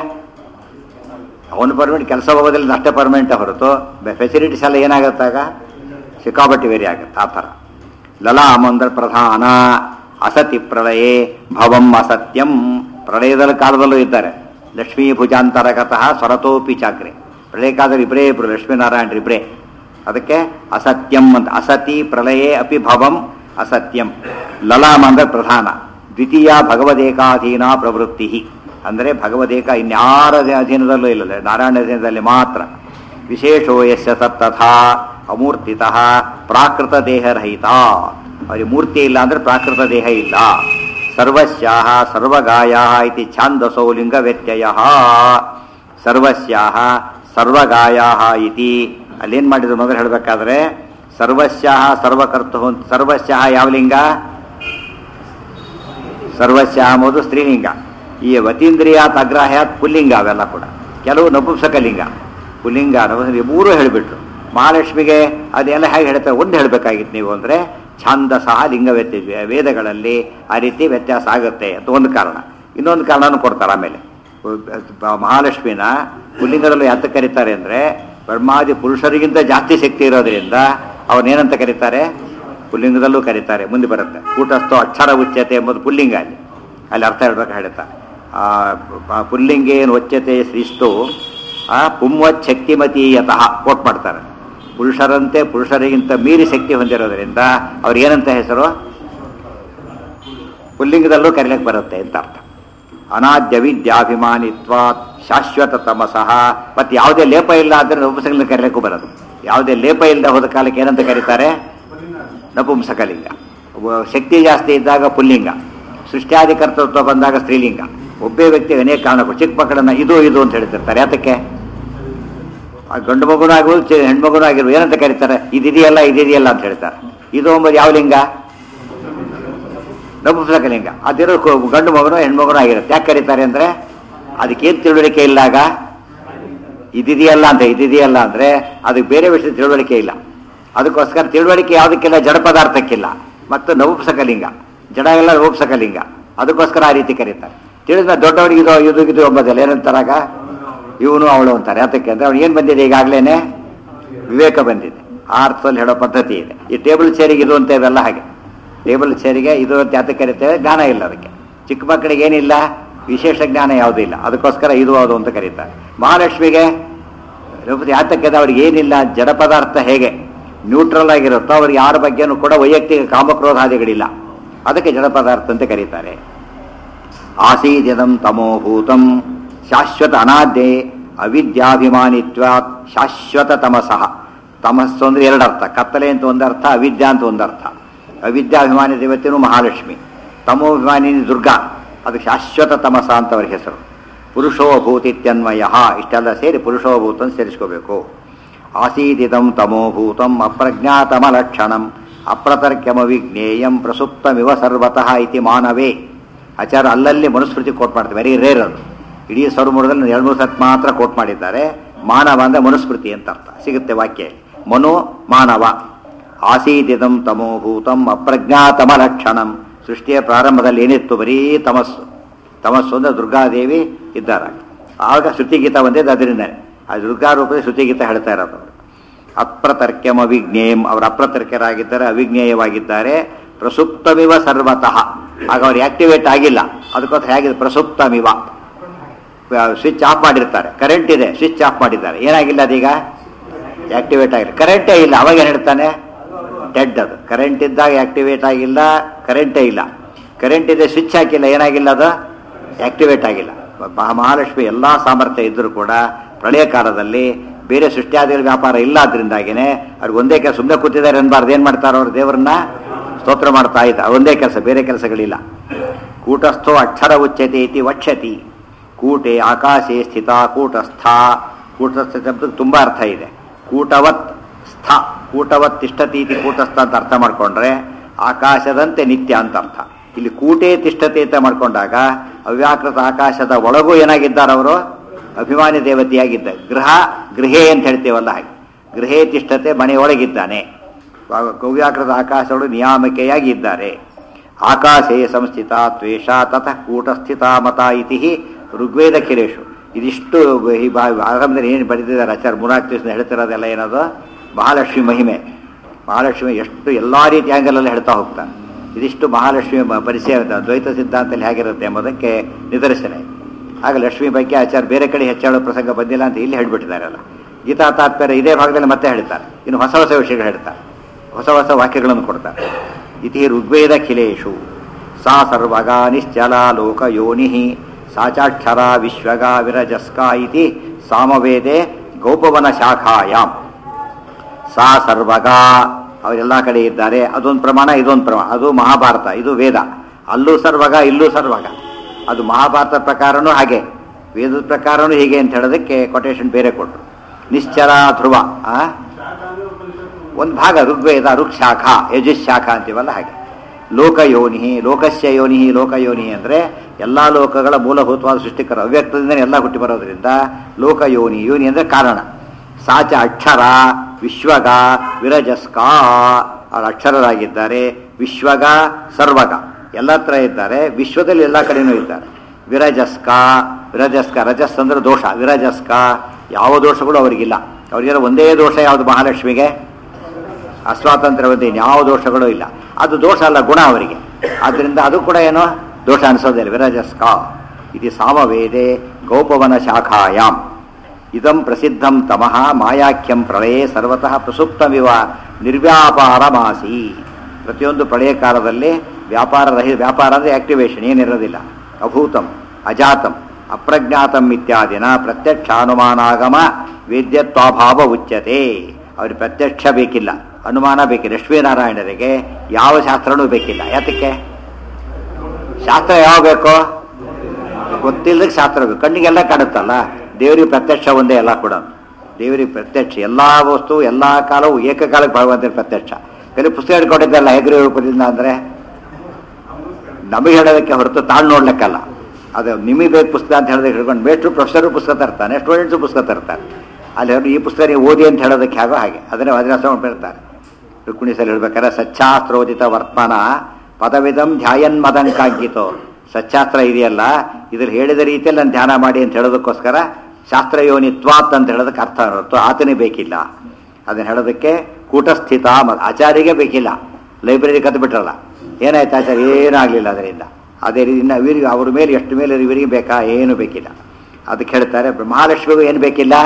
ಅವನು ಪರ್ಮನೆಂಟ್ ಕೆಲಸ ಹೋಗೋದಿಲ್ಲ ಅಷ್ಟೇ ಪರ್ಮನೆಂಟ್ ಹೊರತು ಫೆಸಿಲಿಟೀಸ್ ಎಲ್ಲ ಏನಾಗುತ್ತಾಗ ಸಿಕ್ಕಾಪಟ್ಟಿ ವೇರಿ ಆಗುತ್ತೆ ಆ ಥರ ಲಲಾಮಂದ್ರ ಪ್ರಧಾನ ಅಸತಿ ಪ್ರಳಯೇ ಭವಂ ಅಸತ್ಯಂ ಪ್ರಳಯದ ಕಾಲದಲ್ಲೂ ಇದ್ದಾರೆ ಲಕ್ಷ್ಮೀ ಭುಜಾಂತರಗತಃ ಸ್ವರತೋಪಿ ಚಾಕ್ರೆ ಪ್ರಳಯ ಕಾಲದಲ್ಲಿ ಇಬ್ಬರೇ ಇಬ್ಬರು ಲಕ್ಷ್ಮೀನಾರಾಯಣ ಇಬ್ಬರೇ ಅದಕ್ಕೆ ಅಸತ್ಯಂ ಅಂತ ಅಸತಿ ಪ್ರಳಯೇ ಅಪಿ ಭವಂ ಅಸತ್ಯಂ ಲಲಾಮ ಅಂದ್ರೆ ಪ್ರಧಾನ ದ್ವಿತೀಯ ಭಗವದೇಕಾಧೀನ ಪ್ರವೃತ್ತಿ ಅಂದರೆ ಭಗವದೇಕ ಇನ್ಯಾರ ಅಧೀನದಲ್ಲೂ ಇಲ್ಲ ನಾರಾಯಣ ಅಧೀನದಲ್ಲಿ ಮಾತ್ರ ವಿಶೇಷೋ ಯಸ್ಯ ತತ್ತಥಾ ಅಮೂರ್ತಿತಃ ಪ್ರಾಕೃತ ದೇಹರಹಿತ ಅವರಿಗೆ ಮೂರ್ತಿ ಇಲ್ಲ ಅಂದ್ರೆ ಪ್ರಾಕೃತ ದೇಹ ಇಲ್ಲ ಸರ್ವಸ್ಯಾಹ ಸರ್ವಗಾಯಾಹ ಇತಿ ಛಾಂದಸೋ ಲಿಂಗ ವ್ಯತ್ಯಯ ಸರ್ವಸ್ಯಾಹ ಸರ್ವಗಾಯಾಹ ಇತಿ ಅಲ್ಲೇನ್ ಮಾಡಿದ್ರು ಮೊದಲು ಹೇಳಬೇಕಾದ್ರೆ ಸರ್ವಸ್ಯಾಹ ಸರ್ವಕರ್ತು ಸರ್ವಸ್ಯಾಹ ಯಾವ ಲಿಂಗ ಸರ್ವಸ್ಯಾಹ ಎಂಬುದು ಸ್ತ್ರೀಲಿಂಗ ಈ ವತೀಂದ್ರಿಯಾತ್ ಅಗ್ರಾಹ್ಯಾತ್ ಪುಲ್ಲಿಂಗ ಅವೆಲ್ಲ ಕೂಡ ಕೆಲವು ನಪುಂಸಕ ಲಿಂಗ ಪುಲ್ಲಿಂಗ ನಪುಂಸಕ ಮೂರು ಹೇಳಿಬಿಟ್ರು ಮಹಾಲಕ್ಷ್ಮಿಗೆ ಅದೆಲ್ಲ ಹೇಗೆ ಹೇಳ್ತಾರೆ ಒಂದು ಹೇಳಬೇಕಾಗಿತ್ತು ನೀವು ಅಂದರೆ ಛಾಂದಸಹ ಲಿಂಗ ವ್ಯತ್ಯ ವೇದಗಳಲ್ಲಿ ಆ ರೀತಿ ವ್ಯತ್ಯಾಸ ಆಗುತ್ತೆ ಅಂತ ಒಂದು ಕಾರಣ ಇನ್ನೊಂದು ಕಾರಣನೂ ಕೊಡ್ತಾರೆ ಆಮೇಲೆ ಮಹಾಲಕ್ಷ್ಮಿನ ಪುಲ್ಲಿಂಗದಲ್ಲೂ ಯಾತ ಕರೀತಾರೆ ಅಂದರೆ ಬ್ರಹ್ಮಾದಿ ಪುರುಷರಿಗಿಂತ ಜಾಸ್ತಿ ಶಕ್ತಿ ಇರೋದ್ರಿಂದ ಅವನೇನಂತ ಕರೀತಾರೆ ಪುಲ್ಲಿಂಗದಲ್ಲೂ ಕರೀತಾರೆ ಮುಂದೆ ಬರುತ್ತೆ ಕೂಟಸ್ಥೋ ಅಕ್ಷರ ಉಚ್ಯತೆ ಎಂಬುದು ಪುಲ್ಲಿಂಗ ಅಲ್ಲಿ ಅಲ್ಲಿ ಅರ್ಥ ಹೇಳ್ಬೇಕು ಹೇಳ್ತಾರೆ ಆ, ಪ- ಪುಲ್ಲಿಂಗೇನು ಉಚ್ಯತೆ ಶ್ರೀಸ್ತು ಆ ಪುಂವತ್ ಶಕ್ತಿಮತೀಯತಃ ಕೋಟ್ ಮಾಡ್ತಾರೆ ಪುರುಷರಂತೆ ಪುರುಷರಿಗಿಂತ ಮೀರಿ ಶಕ್ತಿ ಹೊಂದಿರೋದ್ರಿಂದ ಅವ್ರಿಗೆ ಏನಂತ ಹೆಸರು ಪುಲ್ಲಿಂಗದಲ್ಲೂ ಕರೀಲಿಕ್ಕೆ ಬರುತ್ತೆ ಅಂತ ಅರ್ಥ ಅನಾದ್ಯ ವಿದ್ಯಾಭಿಮಾನಿತ್ವಾತ್ ಶಾಶ್ವತ ತಮಸಃ ಮತ್ತೆ ಯಾವುದೇ ಲೇಪ ಇಲ್ಲ ಅಂದ್ರೆ ನಪುಂಸಕಲಿಂಗ ಕರೀಲಿಕ್ಕೂ ಬರೋದು ಯಾವುದೇ ಲೇಪ ಇಲ್ಲದೆ ಹೋದ ಕಾಲಕ್ಕೆ ಏನಂತ ಕರೀತಾರೆ ನಪುಂಸಕಲಿಂಗ ಒಬ್ಬ ಶಕ್ತಿ ಜಾಸ್ತಿ ಇದ್ದಾಗ ಪುಲ್ಲಿಂಗ ಸೃಷ್ಟ್ಯಾದಿ ಕರ್ತೃತ್ವ ಬಂದಾಗ ಸ್ತ್ರೀಲಿಂಗ ಒಬ್ಬೇ ವ್ಯಕ್ತಿ ಅನೇಕ ಕಾರಣಗಳು ಚಿಕ್ಕ ಮಕ್ಕಳನ್ನ ಇದು ಇದು ಅಂತ ಹೇಳ್ತಿರ್ತಾರೆ ಯಾತಕ್ಕೆ ಆ ಗಂಡು ಮಗುನೂ ಆಗಿರ್ಬೋದು ಚೆ- ಹೆಣ್ಮಗುನೂ ಆಗಿರ್ಬೋದು ಏನಂತ ಕರೀತಾರೆ ಇದಿದೆಯಲ್ಲ ಇದಿದೆಯಲ್ಲ ಅಂತ ಹೇಳ್ತಾರೆ ಇದು ಎಂಬುದು ಯಾವ ಲಿಂಗ ನಪುಂಸಕ ಲಿಂಗ ಅದಿರೋ ಕು- ಗಂಡು ಮಗನೋ ಹೆಣ್ಮಗನೋ ಆಗಿರುತ್ತೆ ಯಾಕೆ ಕರೀತಾರೆ ಅಂದ್ರೆ ಅದಕ್ಕೇನು ತಿಳುವಳಿಕೆ ಇಲ್ಲಾಗ ಇದಿದೆಯಲ್ಲ ಅಂತ ಇದಿದೆಯಲ್ಲ ಅಂದರೆ ಅದಕ್ಕೆ ಬೇರೆ ವಿಷಯ ತಿಳುವಳಿಕೆ ಇಲ್ಲ ಅದಕ್ಕೋಸ್ಕರ ತಿಳುವಳಿಕೆ ಯಾವುದಕ್ಕಿಲ್ಲ ಜಡ ಪದಾರ್ಥಕ್ಕಿಲ್ಲ ಮತ್ತು ನವುಪ್ಸಕಲಿಂಗ ಜಡ ಎಲ್ಲ ನವುಪ್ಸಕಲಿಂಗ ಅದಕ್ಕೋಸ್ಕರ ಆ ರೀತಿ ಕರೀತಾರೆ ತಿಳಿದ ದೊಡ್ಡವರಿಗೆ ಇದು ಇದು ಇದು ಎಂಬುದಲ್ಲ ಏನಂತಾರಾಗ ಇವನು ಅವಳು ಅಂತಾರೆ ಯಾತಕ್ಕೆ ಅಂದರೆ ಅವ್ನು ಏನು ಬಂದಿದೆ ಈಗಾಗಲೇ ವಿವೇಕ ಬಂದಿದೆ ಆ ಅರ್ಥದಲ್ಲಿ ಹೇಳೋ ಪದ್ಧತಿ ಇದೆ ಈ ಟೇಬಲ್ ಚೇರಿಗೆ ಇದು ಅಂತ ಇವೆಲ್ಲ ಹಾಗೆ ಟೇಬಲ್ ಚೇರಿಗೆ ಇದು ಅಂತ ಯಾತಕ್ಕೆ ಕರೀತೇವೆ ಜ್ಞಾನ ಇಲ್ಲ ಅದಕ್ಕೆ ಚಿಕ್ಕ ಮಕ್ಕಳಿಗೆ ಏನಿಲ್ಲ ವಿಶೇಷ ಜ್ಞಾನ ಯಾವುದೂ ಇಲ್ಲ ಅದಕ್ಕೋಸ್ಕರ ಇದು ಅದು ಅಂತ ಕರೀತಾರೆ ಮಹಾಲಕ್ಷ್ಮಿಗೆ ರಘುಪತಿ ಯಾತಕ್ಕೆ ಅಂದ್ರೆ ಅವ್ರಿಗೆ ಏನಿಲ್ಲ ಜಡ ಪದಾರ್ಥ ಹೇಗೆ ನ್ಯೂಟ್ರಲ್ ಆಗಿರುತ್ತೋ ಅವ್ರಿಗೆ ಯಾರ ಬಗ್ಗೆನೂ ಕೂಡ ವೈಯಕ್ತಿಕ ಕಾಮಕ್ರೋಧಾದಿಗಳಿಲ್ಲ ಅದಕ್ಕೆ ಜಡ ಪದಾರ್ಥ ಅಂತ ಕರೀತಾರೆ ಆಸೀದಿದಂ ತಮೋಭೂತಂ ಶಾಶ್ವತ ಅನಾದ್ಯೆ ಅವಿದ್ಯಾಭಿಮಾನಿತ್ವ ಶಾಶ್ವತ ತಮಸಃ ತಮಸ್ಸು ಅಂದ್ರೆ ಎರಡರ್ಥ ಕತ್ತಲೆ ಅಂತ ಒಂದರ್ಥ ಅವಿದ್ಯಾ ಅಂತ ಒಂದರ್ಥ ಅವಿದ್ಯಾಭಿಮಾನಿ ದೇವತೆಯೂ ಮಹಾಲಕ್ಷ್ಮಿ ತಮೋಭಿಮಾನಿನಿ ದುರ್ಗಾ ಅದು ಶಾಶ್ವತ ತಮಸ ಅಂತ ಅವ್ರ ಹೆಸರು ಪುರುಷೋಭೂತಿತ್ಯನ್ವಯ ಇಷ್ಟೆಲ್ಲ ಸೇರಿ ಪುರುಷೋಭೂತ ಅಂತ ಸೇರಿಸ್ಕೋಬೇಕು ಆಸೀದಿದಂ ತಮೋಭೂತಂ ಅಪ್ರಜ್ಞಾತಮಲಕ್ಷಣಂ ಅಪ್ರತರ್ಕ್ಯಮವಿಜ್ಞೇಯಂ ಪ್ರಸುಪ್ತಮಿವ ಸರ್ವತಃ ಇತಿ ಮಾನವೇ ಆಚಾರ ಅಲ್ಲಲ್ಲಿ ಮನುಸ್ಮೃತಿ ಕೋಟ್ ಮಾಡ್ತಾರೆ ವೆರಿ ರೇರ್ ಅದು ಇಡೀ ಸರ್ವಮೂಲದಲ್ಲಿ ಎರಡು ಮೂರು ಸತ್ ಮಾತ್ರ ಕೋಟ್ ಮಾಡಿದ್ದಾರೆ ಮಾನವ ಅಂದ್ರೆ ಮನುಸ್ಮೃತಿ ಅಂತ ಅರ್ಥ ಸಿಗುತ್ತೆ ವಾಕ್ಯ ಮನು ಮಾನವ ಆಸೀದಿದಂ ತಮೋಭೂತಂ ಅಪ್ರಜ್ಞಾತಮ ಲಕ್ಷಣಂ ಸೃಷ್ಟಿಯ ಪ್ರಾರಂಭದಲ್ಲಿ ಏನಿತ್ತು ಬರೀ ತಮಸ್ಸು ತಮಸ್ಸು ಅಂದ್ರೆ ದುರ್ಗಾದೇವಿ ಇದ್ದಾರೆ ಆಗ ಶ್ರುತಿಗೀತ ಬಂದಿದ್ದು ಅದರಿಂದನೇ ಆ ದುರ್ಗಾ ರೂಪದ ಶ್ರುತಿಗೀತ ಹೇಳ್ತಾ ಇರೋದು ಅವರು ಅಪ್ರತರ್ಕ್ಯಂ ಅವಿಜ್ಞೇಯಂ ಅವರು ಅಪ್ರತರ್ಕ್ಯರಾಗಿದ್ದಾರೆ ಅವಿಜ್ಞೇಯವಾಗಿದ್ದಾರೆ ಪ್ರಸುಪ್ತಮಿವ ಸರ್ವತಃ ಆಗ ಅವ್ರು ಆಕ್ಟಿವೇಟ್ ಆಗಿಲ್ಲ ಅದಕ್ಕೋಸ್ಕರ ಹೇಗಿದೆ ಪ್ರಸುಪ್ತಮಿವ ಸ್ವಿಚ್ ಆಫ್ ಮಾಡಿರ್ತಾರೆ ಕರೆಂಟ್ ಇದೆ ಸ್ವಿಚ್ ಆಫ್ ಮಾಡಿದ್ದಾರೆ ಏನಾಗಿಲ್ಲ ಅದೀಗ ಆಕ್ಟಿವೇಟ್ ಆಗಿಲ್ಲ ಕರೆಂಟೇ ಇಲ್ಲ ಅವಾಗ ಏನು ಹೇಳ್ತಾನೆ ಡೆಡ್ ಅದು ಕರೆಂಟ್ ಇದ್ದಾಗ ಆಕ್ಟಿವೇಟ್ ಆಗಿಲ್ಲ ಕರೆಂಟೇ ಇಲ್ಲ ಕರೆಂಟ್ ಇದೆ ಸ್ವಿಚ್ ಹಾಕಿಲ್ಲ ಏನಾಗಿಲ್ಲ ಅದು ಆಕ್ಟಿವೇಟ್ ಆಗಿಲ್ಲ ಮಹಾ- ಮಹಾಲಕ್ಷ್ಮಿ ಎಲ್ಲ ಸಾಮರ್ಥ್ಯ ಇದ್ದರೂ ಕೂಡ ಪ್ರಳಯ ಕಾಲದಲ್ಲಿ ಬೇರೆ ಸೃಷ್ಟಿಯಾದಿಗಳ ವ್ಯಾಪಾರ ಇಲ್ಲ ಅದರಿಂದಾಗಿನೇ ಅವ್ರಿಗೆ ಒಂದೇ ಕೆಲಸ ಸುಮ್ಮನೆ ಕೂತಿದ್ದಾರೆ ಅನ್ಬಾರ್ದು ಏನು ಮಾಡ್ತಾರೆ ಅವ್ರು ದೇವರನ್ನ ಸ್ತೋತ್ರ ಮಾಡ್ತಾ ಇದ್ದ ಒಂದೇ ಕೆಲಸ ಬೇರೆ ಕೆಲಸಗಳಿಲ್ಲ ಕೂಟಸ್ಥೋ ಅಕ್ಷರ ಉಚ್ಯತೆ ಇತಿ ವಕ್ಷತಿ ಕೂಟೆ ಆಕಾಶೆ ಸ್ಥಿತ ಕೂಟಸ್ಥ ಕೂಟಸ್ಥ ಶಬ್ದಕ್ಕೆ ತುಂಬ ಅರ್ಥ ಇದೆ ಕೂಟವತ್ ಸ್ಥ ಕೂಟವತ್ ತಿಷ್ಠತಿ ಇತಿ ಕೂಟಸ್ಥ ಅಂತ ಅರ್ಥ ಮಾಡ್ಕೊಂಡ್ರೆ ಆಕಾಶದಂತೆ ನಿತ್ಯ ಅಂತ ಅರ್ಥ ಇಲ್ಲಿ ಕೂಟೆ ತಿಷ್ಠತೆ ಅಂತ ಮಾಡ್ಕೊಂಡಾಗ ಅವ್ಯಾಕೃತ ಆಕಾಶದ ಒಳಗೂ ಏನಾಗಿದ್ದಾರೆ ಅವರು ಅಭಿಮಾನಿ ದೇವತೆಯಾಗಿದ್ದ ಗೃಹ ಗೃಹೇ ಅಂತ ಹೇಳ್ತೇವಲ್ಲ ಹಾಗೆ ಗೃಹೇ ತಿಷ್ಠತೆ ಮನೆಯೊಳಗಿದ್ದಾನೆ ಕವ್ಯಾಕೃತ ಆಕಾಶಗಳು ನಿಯಾಮಕೆಯಾಗಿ ಇದ್ದಾರೆ ಆಕಾಶೇ ಸಂಸ್ಥಿತ ತ್ವೇಷ ತತಃ ಕೂಟಸ್ಥಿತ ಮತ ಇತಿ ಋಗ್ವೇದ ಕಿರೇಶು ಇದಿಷ್ಟು ಈ ಬಾ- ಆರಂಭದಲ್ಲಿ ಏನು ಬರೆದಿದ್ದಾರೆ ಆಚಾರ್ಯ ಮೂರ್ನಾಲ್ಕು ದಿವಸ ಹೇಳ್ತಿರೋದೆಲ್ಲ ಏನದು ಮಹಾಲಕ್ಷ್ಮಿ ಮಹಿಮೆ ಮಹಾಲಕ್ಷ್ಮಿ ಎಷ್ಟು ಎಲ್ಲ ರೀತಿ ಆ್ಯಂಗಲಲ್ಲಿ ಹೇಳ್ತಾ ಹೋಗ್ತಾನೆ ಇದಿಷ್ಟು ಮಹಾಲಕ್ಷ್ಮಿ ಮ- ಪರಿಚಯ ಇರುತ್ತೆ. ದ್ವೈತ ಸಿದ್ಧಾಂತದಲ್ಲಿ ಹೇಗಿರುತ್ತೆ ಎಂಬುದಕ್ಕೆ ನಿದರ್ಶನ ಇದೆ. ಆಗ ಲಕ್ಷ್ಮಿ ಬಗ್ಗೆ ಆಚಾರ್ಯ ಬೇರೆ ಕಡೆ ಹೆಚ್ಚಾಳೋ ಪ್ರಸಂಗ ಬಂದಿಲ್ಲ ಅಂತ ಇಲ್ಲಿ ಹೇಳ್ಬಿಟ್ಟಿದ್ದಾರಲ್ಲ ಗೀತಾ ತಾತ್ಪರ್ಯ ಇದೇ ಭಾಗದಲ್ಲಿ ಮತ್ತೆ ಹೇಳ್ತಾರೆ ಇನ್ನು ಹೊಸ ಹೊಸ ವಿಷಯಗಳು ಹೇಳ್ತಾರೆ ಹೊಸ ಹೊಸ ವಾಕ್ಯಗಳನ್ನು ಕೊಡ್ತಾರೆ ಇತಿ ಋಗ್ವೇದ ಖಿಲೇಶು ಸಾ ಸರ್ವಗ ನಿಶ್ಚಲ ಲೋಕ ಯೋನಿ ಸಾಚಾಕ್ಷರ ವಿಶ್ವಗ ವಿರಜಸ್ಕ ಇತಿ ಸಾಮವೇದೆ ಗೌಪವನ ಶಾಖಾಯಾಮ್ ಸಾ ಸರ್ವಗ ಅವರೆಲ್ಲ ಕಡೆ ಇದ್ದಾರೆ ಅದೊಂದು ಪ್ರಮಾಣ ಇದೊಂದು ಪ್ರಮಾಣ ಅದು ಮಹಾಭಾರತ ಇದು ವೇದ ಅಲ್ಲೂ ಸರ್ವಗ ಇಲ್ಲೂ ಸರ್ವಗ ಅದು ಮಹಾಭಾರತ ಪ್ರಕಾರನೂ ಹಾಗೆ ವೇದದ ಪ್ರಕಾರನೂ ಹೀಗೆ ಅಂತ ಹೇಳೋದಕ್ಕೆ ಕೊಟೇಶನ್ ಬೇರೆ ಕೊಟ್ಟರು ನಿಶ್ಚರ ಧ್ರುವ ಆ ಒಂದು ಭಾಗ ಋಗ್ವೇದ ಋಕ್ಷಾಖ ಯಜುಶಾಖ ಅಂತೀವಲ್ಲ ಹಾಗೆ ಲೋಕಯೋನಿ ಲೋಕಸ್ಯ ಯೋನಿ ಲೋಕಯೋನಿ ಅಂದರೆ ಎಲ್ಲ ಲೋಕಗಳ ಮೂಲಭೂತವಾದ ಸೃಷ್ಟಿಕರ ಅವ್ಯಕ್ತದಿಂದಲೇ ಎಲ್ಲ ಹುಟ್ಟಿ ಬರೋದ್ರಿಂದ ಲೋಕಯೋನಿ ಯೋನಿ ಅಂದರೆ ಕಾರಣ ಸಾಚ ಅಕ್ಷರ ವಿಶ್ವಗ ವಿರಜಸ್ಕ ಅವರು ಅಕ್ಷರರಾಗಿದ್ದಾರೆ ವಿಶ್ವಗ ಸರ್ವಗ ಎಲ್ಲತ್ರ ಇದ್ದಾರೆ ವಿಶ್ವದಲ್ಲಿ ಎಲ್ಲ ಕಡೆನೂ ಇದ್ದಾರೆ ವಿರಜಸ್ಕ ವಿರಜಸ್ಕ ರಜಸ್ ಅಂದ್ರೆ ದೋಷ ವಿರಜಸ್ಕ ಯಾವ ದೋಷಗಳು ಅವರಿಗಿಲ್ಲ ಅವರಿಗೆಲ್ಲ ಒಂದೇ ದೋಷ ಯಾವುದು ಮಹಾಲಕ್ಷ್ಮಿಗೆ ಅಸ್ವಾತಂತ್ರ್ಯವಂತೆ ಯಾವ ದೋಷಗಳೂ ಇಲ್ಲ ಅದು ದೋಷ ಅಲ್ಲ ಗುಣ ಅವರಿಗೆ ಆದ್ದರಿಂದ ಅದು ಕೂಡ ಏನೋ ದೋಷ ಅನಿಸೋದಿಲ್ಲ ವಿರಜಸ್ಕ ಇದು ಸಾಮವೇದೆ ಗೌಪವನ ಶಾಖಾಯಾಮ್ ಇದಂ ಪ್ರಸಿದ್ಧಂ ತಮಃ ಮಾಯಾಖ್ಯಂ ಪ್ರಳಯೇ ಸರ್ವತಃ ಪ್ರಸುಪ್ತಮಿವ ನಿರ್ವ್ಯಾಪಾರಮಾಸಿ ಪ್ರತಿಯೊಂದು ಪ್ರಳಯ ಕಾಲದಲ್ಲಿ ವ್ಯಾಪಾರ ರಹಿ ವ್ಯಾಪಾರ ಅಂದರೆ ಆಕ್ಟಿವೇಶನ್ ಏನಿರೋದಿಲ್ಲ ಅಭೂತಂ ಅಜಾತಂ ಅಪ್ರಜ್ಞಾತಂ ಇತ್ಯಾದಿನ ಪ್ರತ್ಯಕ್ಷ ಅನುಮಾನಾಗಮ ವೇದ್ಯತ್ವಾಭಾವ ಉಚ್ಯತೆ ಅವ್ರಿಗೆ ಪ್ರತ್ಯಕ್ಷ ಬೇಕಿಲ್ಲ ಅನುಮಾನ ಬೇಕಿಲ್ಲ ಲಕ್ಷ್ಮೀನಾರಾಯಣರಿಗೆ ಯಾವ ಶಾಸ್ತ್ರನೂ ಬೇಕಿಲ್ಲ ಯಾತಕ್ಕೆ ಶಾಸ್ತ್ರ ಯಾವ ಬೇಕು ಗೊತ್ತಿಲ್ಲದಕ್ಕೆ ಶಾಸ್ತ್ರ ಬೇಕು ಕಣ್ಣಿಗೆಲ್ಲ ಕಾಣುತ್ತಲ್ಲ ದೇವರಿಗೆ ಪ್ರತ್ಯಕ್ಷ ಒಂದೇ ಎಲ್ಲ ಕೂಡ ದೇವರಿಗೆ ಪ್ರತ್ಯಕ್ಷ ಎಲ್ಲ ವಸ್ತು ಎಲ್ಲ ಕಾಲವು ಏಕಕಾಲಕ್ಕೆ ಭಗವಂತನ ಪ್ರತ್ಯಕ್ಷ ಕೆಲವು ಪುಸ್ತಕ ಹಿಡ್ಕೊಂಡಿದ್ದಲ್ಲ ಹೆಗರಿ ರೂಪದಿಂದ ಅಂದರೆ ನಮಗೆ ಹೇಳೋದಕ್ಕೆ ಹೊರತು ತಾಳು ನೋಡ್ಲಿಕ್ಕಲ್ಲ ಅದು ನಿಮಗೆ ಬೇಕು ಪುಸ್ತಕ ಅಂತ ಹೇಳಿದ್ರೆ ಹಿಡ್ಕೊಂಡು ಮೇಷ್ಟ್ರು ಪ್ರೊಫೆಸರು ಪುಸ್ತಕ ತರ್ತಾನೆ ಸ್ಟೂಡೆಂಟ್ಸು ಪುಸ್ತಕ ತರ್ತಾರೆ ಅಲ್ಲಿ ಅವ್ರು ಈ ಪುಸ್ತಕ ನೀವು ಓದಿ ಅಂತ ಹೇಳೋದಕ್ಕೆ ಹಾಗೋ ಹಾಗೆ ಅದನ್ನೇ ವಜ್ರಾಸ ಮಾಡ್ಬಿಡ್ತಾರೆ ರುಕ್ಮಿಣಿಸಲ್ಲಿ ಹೇಳ್ಬೇಕಾದ್ರೆ ಸಚ್ಚಾಸ್ತ್ರೋದಿತ ವರ್ತಮಾನ ಪದವಿದಂ ಧ್ಯಾಯನ್ ಮದಂಕಾಂಕಿತೋ ಸಚ್ಚಾಸ್ತ್ರ ಇದೆಯಲ್ಲ ಇದ್ರ ಹೇಳಿದ ರೀತಿಯಲ್ಲಿ ನಾನು ಧ್ಯಾನ ಮಾಡಿ ಅಂತ ಹೇಳೋದಕ್ಕೋಸ್ಕರ ಶಾಸ್ತ್ರ ಯೋನಿತ್ವಾತ್ ಅಂತ ಹೇಳೋದಕ್ಕೆ ಅರ್ಥ ಹೊರತು ಆತನೇ ಬೇಕಿಲ್ಲ ಅದನ್ನ ಹೇಳೋದಕ್ಕೆ ಕೂಟಸ್ಥಿತ ಮ- ಆಚಾರ್ಯಗೆ ಬೇಕಿಲ್ಲ ಲೈಬ್ರರಿ ಕದ್ದು ಬಿಟ್ರಲ್ಲ ಏನಾಯ್ತು ಆಚಾರ್ಯ ಏನೂ ಆಗಲಿಲ್ಲ ಅದರಿಂದ ಅದೇ ರೀತಿ ಇನ್ನು ಇವರಿಗೆ ಅವ್ರ ಮೇಲೆ ಎಷ್ಟು ಮೇಲೆ ಇವರಿಗೆ ಬೇಕಾ ಏನು ಬೇಕಿಲ್ಲ ಅದಕ್ಕೆ ಹೇಳ್ತಾರೆ ಮಹಾಲಕ್ಷ್ಮಿಗೂ ಏನು ಬೇಕಿಲ್ಲ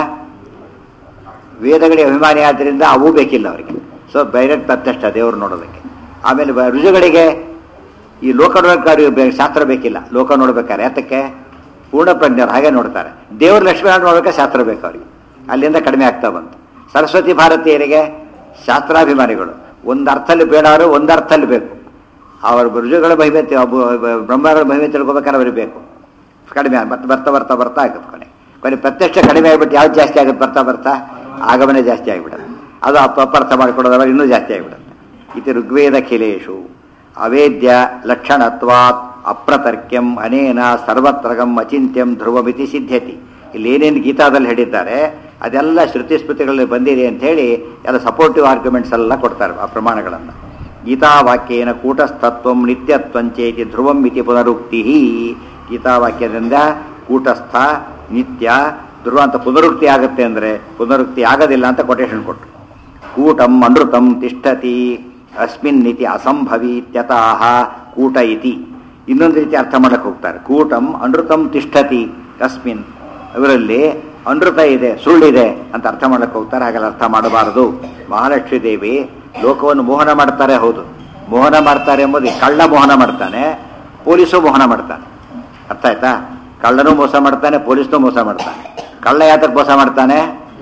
ವೇದಗಳಿಗೆ ಅಭಿಮಾನಿ ಆದ್ದರಿಂದ ಅವು ಬೇಕಿಲ್ಲ ಅವರಿಗೆ ಸೊ ಡೈರೆಕ್ಟ್ ಪ್ರತ್ಯಕ್ಷ ದೇವರು ನೋಡೋದಕ್ಕೆ ಆಮೇಲೆ ಬ- ರುಜುಗಳಿಗೆ ಈ ಲೋಕ ನೋಡಬೇಕಾದ್ರೆ ಬೇ- ಶಾಸ್ತ್ರ ಬೇಕಿಲ್ಲ ಲೋಕ ನೋಡ್ಬೇಕಾದ್ರೆ ಯಾತಕ್ಕೆ ಪೂರ್ಣ ಪ್ರಜ್ಞರು ಹಾಗೆ ನೋಡ್ತಾರೆ ದೇವ್ರ ಲಕ್ಷ್ಮೀ ನೋಡ್ಬೇಕಾದ್ರೆ ಶಾಸ್ತ್ರ ಬೇಕು ಅವರಿಗೆ ಅಲ್ಲಿಂದ ಕಡಿಮೆ ಆಗ್ತಾ ಬಂತು ಸರಸ್ವತಿ ಭಾರತೀಯರಿಗೆ ಶಾಸ್ತ್ರಾಭಿಮಾನಿಗಳು ಒಂದು ಅರ್ಥದಲ್ಲಿ ಬೇಡವರು ಒಂದು ಅರ್ಥದಲ್ಲಿ ಬೇಕು ಅವರ ರುಜುಗಳ ಮಹಿಮೆ ತಿ- ಒಬ್ಬ- ಒಬ್ಬ ಬ್ರಹ್ಮಗಳ ಮಹಿಮೆ ತಿಳ್ಕೊಬೇಕಾದ್ರೆ ಅವ್ರಿಗೆ ಬೇಕು ಕಡಿಮೆ ಆಗ್- ಮತ್ತೆ ಬರ್ತಾ ಬರ್ತಾ ಬರ್ತಾ ಆಗುತ್ತೆ ಕೊನೆ ಕೊನೆ ಪ್ರತ್ಯಕ್ಷ ಕಡಿಮೆ ಆಗ್ಬಿಟ್ಟು ಯಾವ್ದು ಜಾಸ್ತಿ ಆಗುತ್ತೆ ಬರ್ತಾ ಬರ್ತಾ ಆಗಮನೆ ಜಾಸ್ತಿ ಆಗಿಬಿಡುತ್ತೆ ಅದು ಅಪ ಅಪಾರ್ಥ ಮಾಡಿಕೊಡೋದವ ಇನ್ನೂ ಜಾಸ್ತಿ ಆಗಿಬಿಡುತ್ತೆ ಇದು ಋಗ್ವೇದ ಖಿಲೇಶು ಅವೇದ್ಯ ಲಕ್ಷಣತ್ವಾತ್ ಅಪ್ರತರ್ಕ್ಯಂ ಅನೇನ ಸರ್ವತ್ರಗಂ ಅಚಿಂತ್ಯಂ ಧ್ರುವಮಿತಿ ಸಿದ್ಧ್ಯತಿ ಇಲ್ಲಿ ಏನೇನು ಗೀತಾದಲ್ಲಿ ಹೇಳಿದ್ದಾರೆ ಅದೆಲ್ಲ ಶ್ರುತಿ ಸ್ಮೃತಿಗಳಲ್ಲಿ ಬಂದಿದೆ ಅಂತ ಹೇಳಿ ಎಲ್ಲ ಸಪೋರ್ಟಿವ್ ಆರ್ಗ್ಯುಮೆಂಟ್ಸ್ ಎಲ್ಲ ಕೊಡ್ತಾರೆ ಆ ಪ್ರಮಾಣಗಳನ್ನು ಗೀತಾವಾಕ್ಯೇನ ಕೂಟಸ್ಥತ್ವಂ ನಿತ್ಯತ್ವಂಚೇತಿ ಧ್ರುವಂ ಇತಿ ಪುನರುಕ್ತಿ ಗೀತಾವಾಕ್ಯದಿಂದ ಕೂಟಸ್ಥ ನಿತ್ಯ ಧ್ರುವ ಅಂತ ಪುನರುಕ್ತಿ ಆಗುತ್ತೆ ಅಂದರೆ ಪುನರುಕ್ತಿ ಆಗೋದಿಲ್ಲ ಅಂತ ಕೊಟೇಶನ್ ಕೊಟ್ಟರು ಕೂಟಂ ಅನೃತಂ ತಿಷ್ಠತಿ ಅಸ್ಮಿನ್ ಇತಿ ಅಸಂಭವೀತ್ಯತಃ ಕೂಟ ಇತಿ ಇನ್ನೊಂದು ರೀತಿ ಅರ್ಥ ಮಾಡಕ್ಕೆ ಹೋಗ್ತಾರೆ ಕೂಟಂ ಅನೃತಂ ತಿಷ್ಠತಿ ಅಸ್ಮಿನ್ ಇವರಲ್ಲಿ ಅನೃತ ಇದೆ ಸುಳ್ಳಿದೆ ಅಂತ ಅರ್ಥ ಮಾಡಕ್ಕೆ ಹೋಗ್ತಾರೆ ಹಾಗೆಲ್ಲ ಅರ್ಥ ಮಾಡಬಾರದು ಮಹಾಲಕ್ಷ್ಮೀ ದೇವಿ ಲೋಕವನ್ನು ಮೋಹನ ಮಾಡ್ತಾರೆ ಹೌದು ಮೋಹನ ಮಾಡ್ತಾರೆ ಎಂಬುದು ಕಳ್ಳ ಮೋಹನ ಮಾಡ್ತಾನೆ ಪೊಲೀಸು ಮೋಹನ ಮಾಡ್ತಾನೆ ಅರ್ಥ ಆಯ್ತಾ ಕಳ್ಳನೂ ಮೋಸ ಮಾಡ್ತಾನೆ ಪೊಲೀಸ್ನೂ ಮೋಸ ಮಾಡ್ತಾನೆ ಕಳ್ಳ ಯಾತಕ್ಕೆ ಮೋಸ ಮಾಡ್ತಾನೆ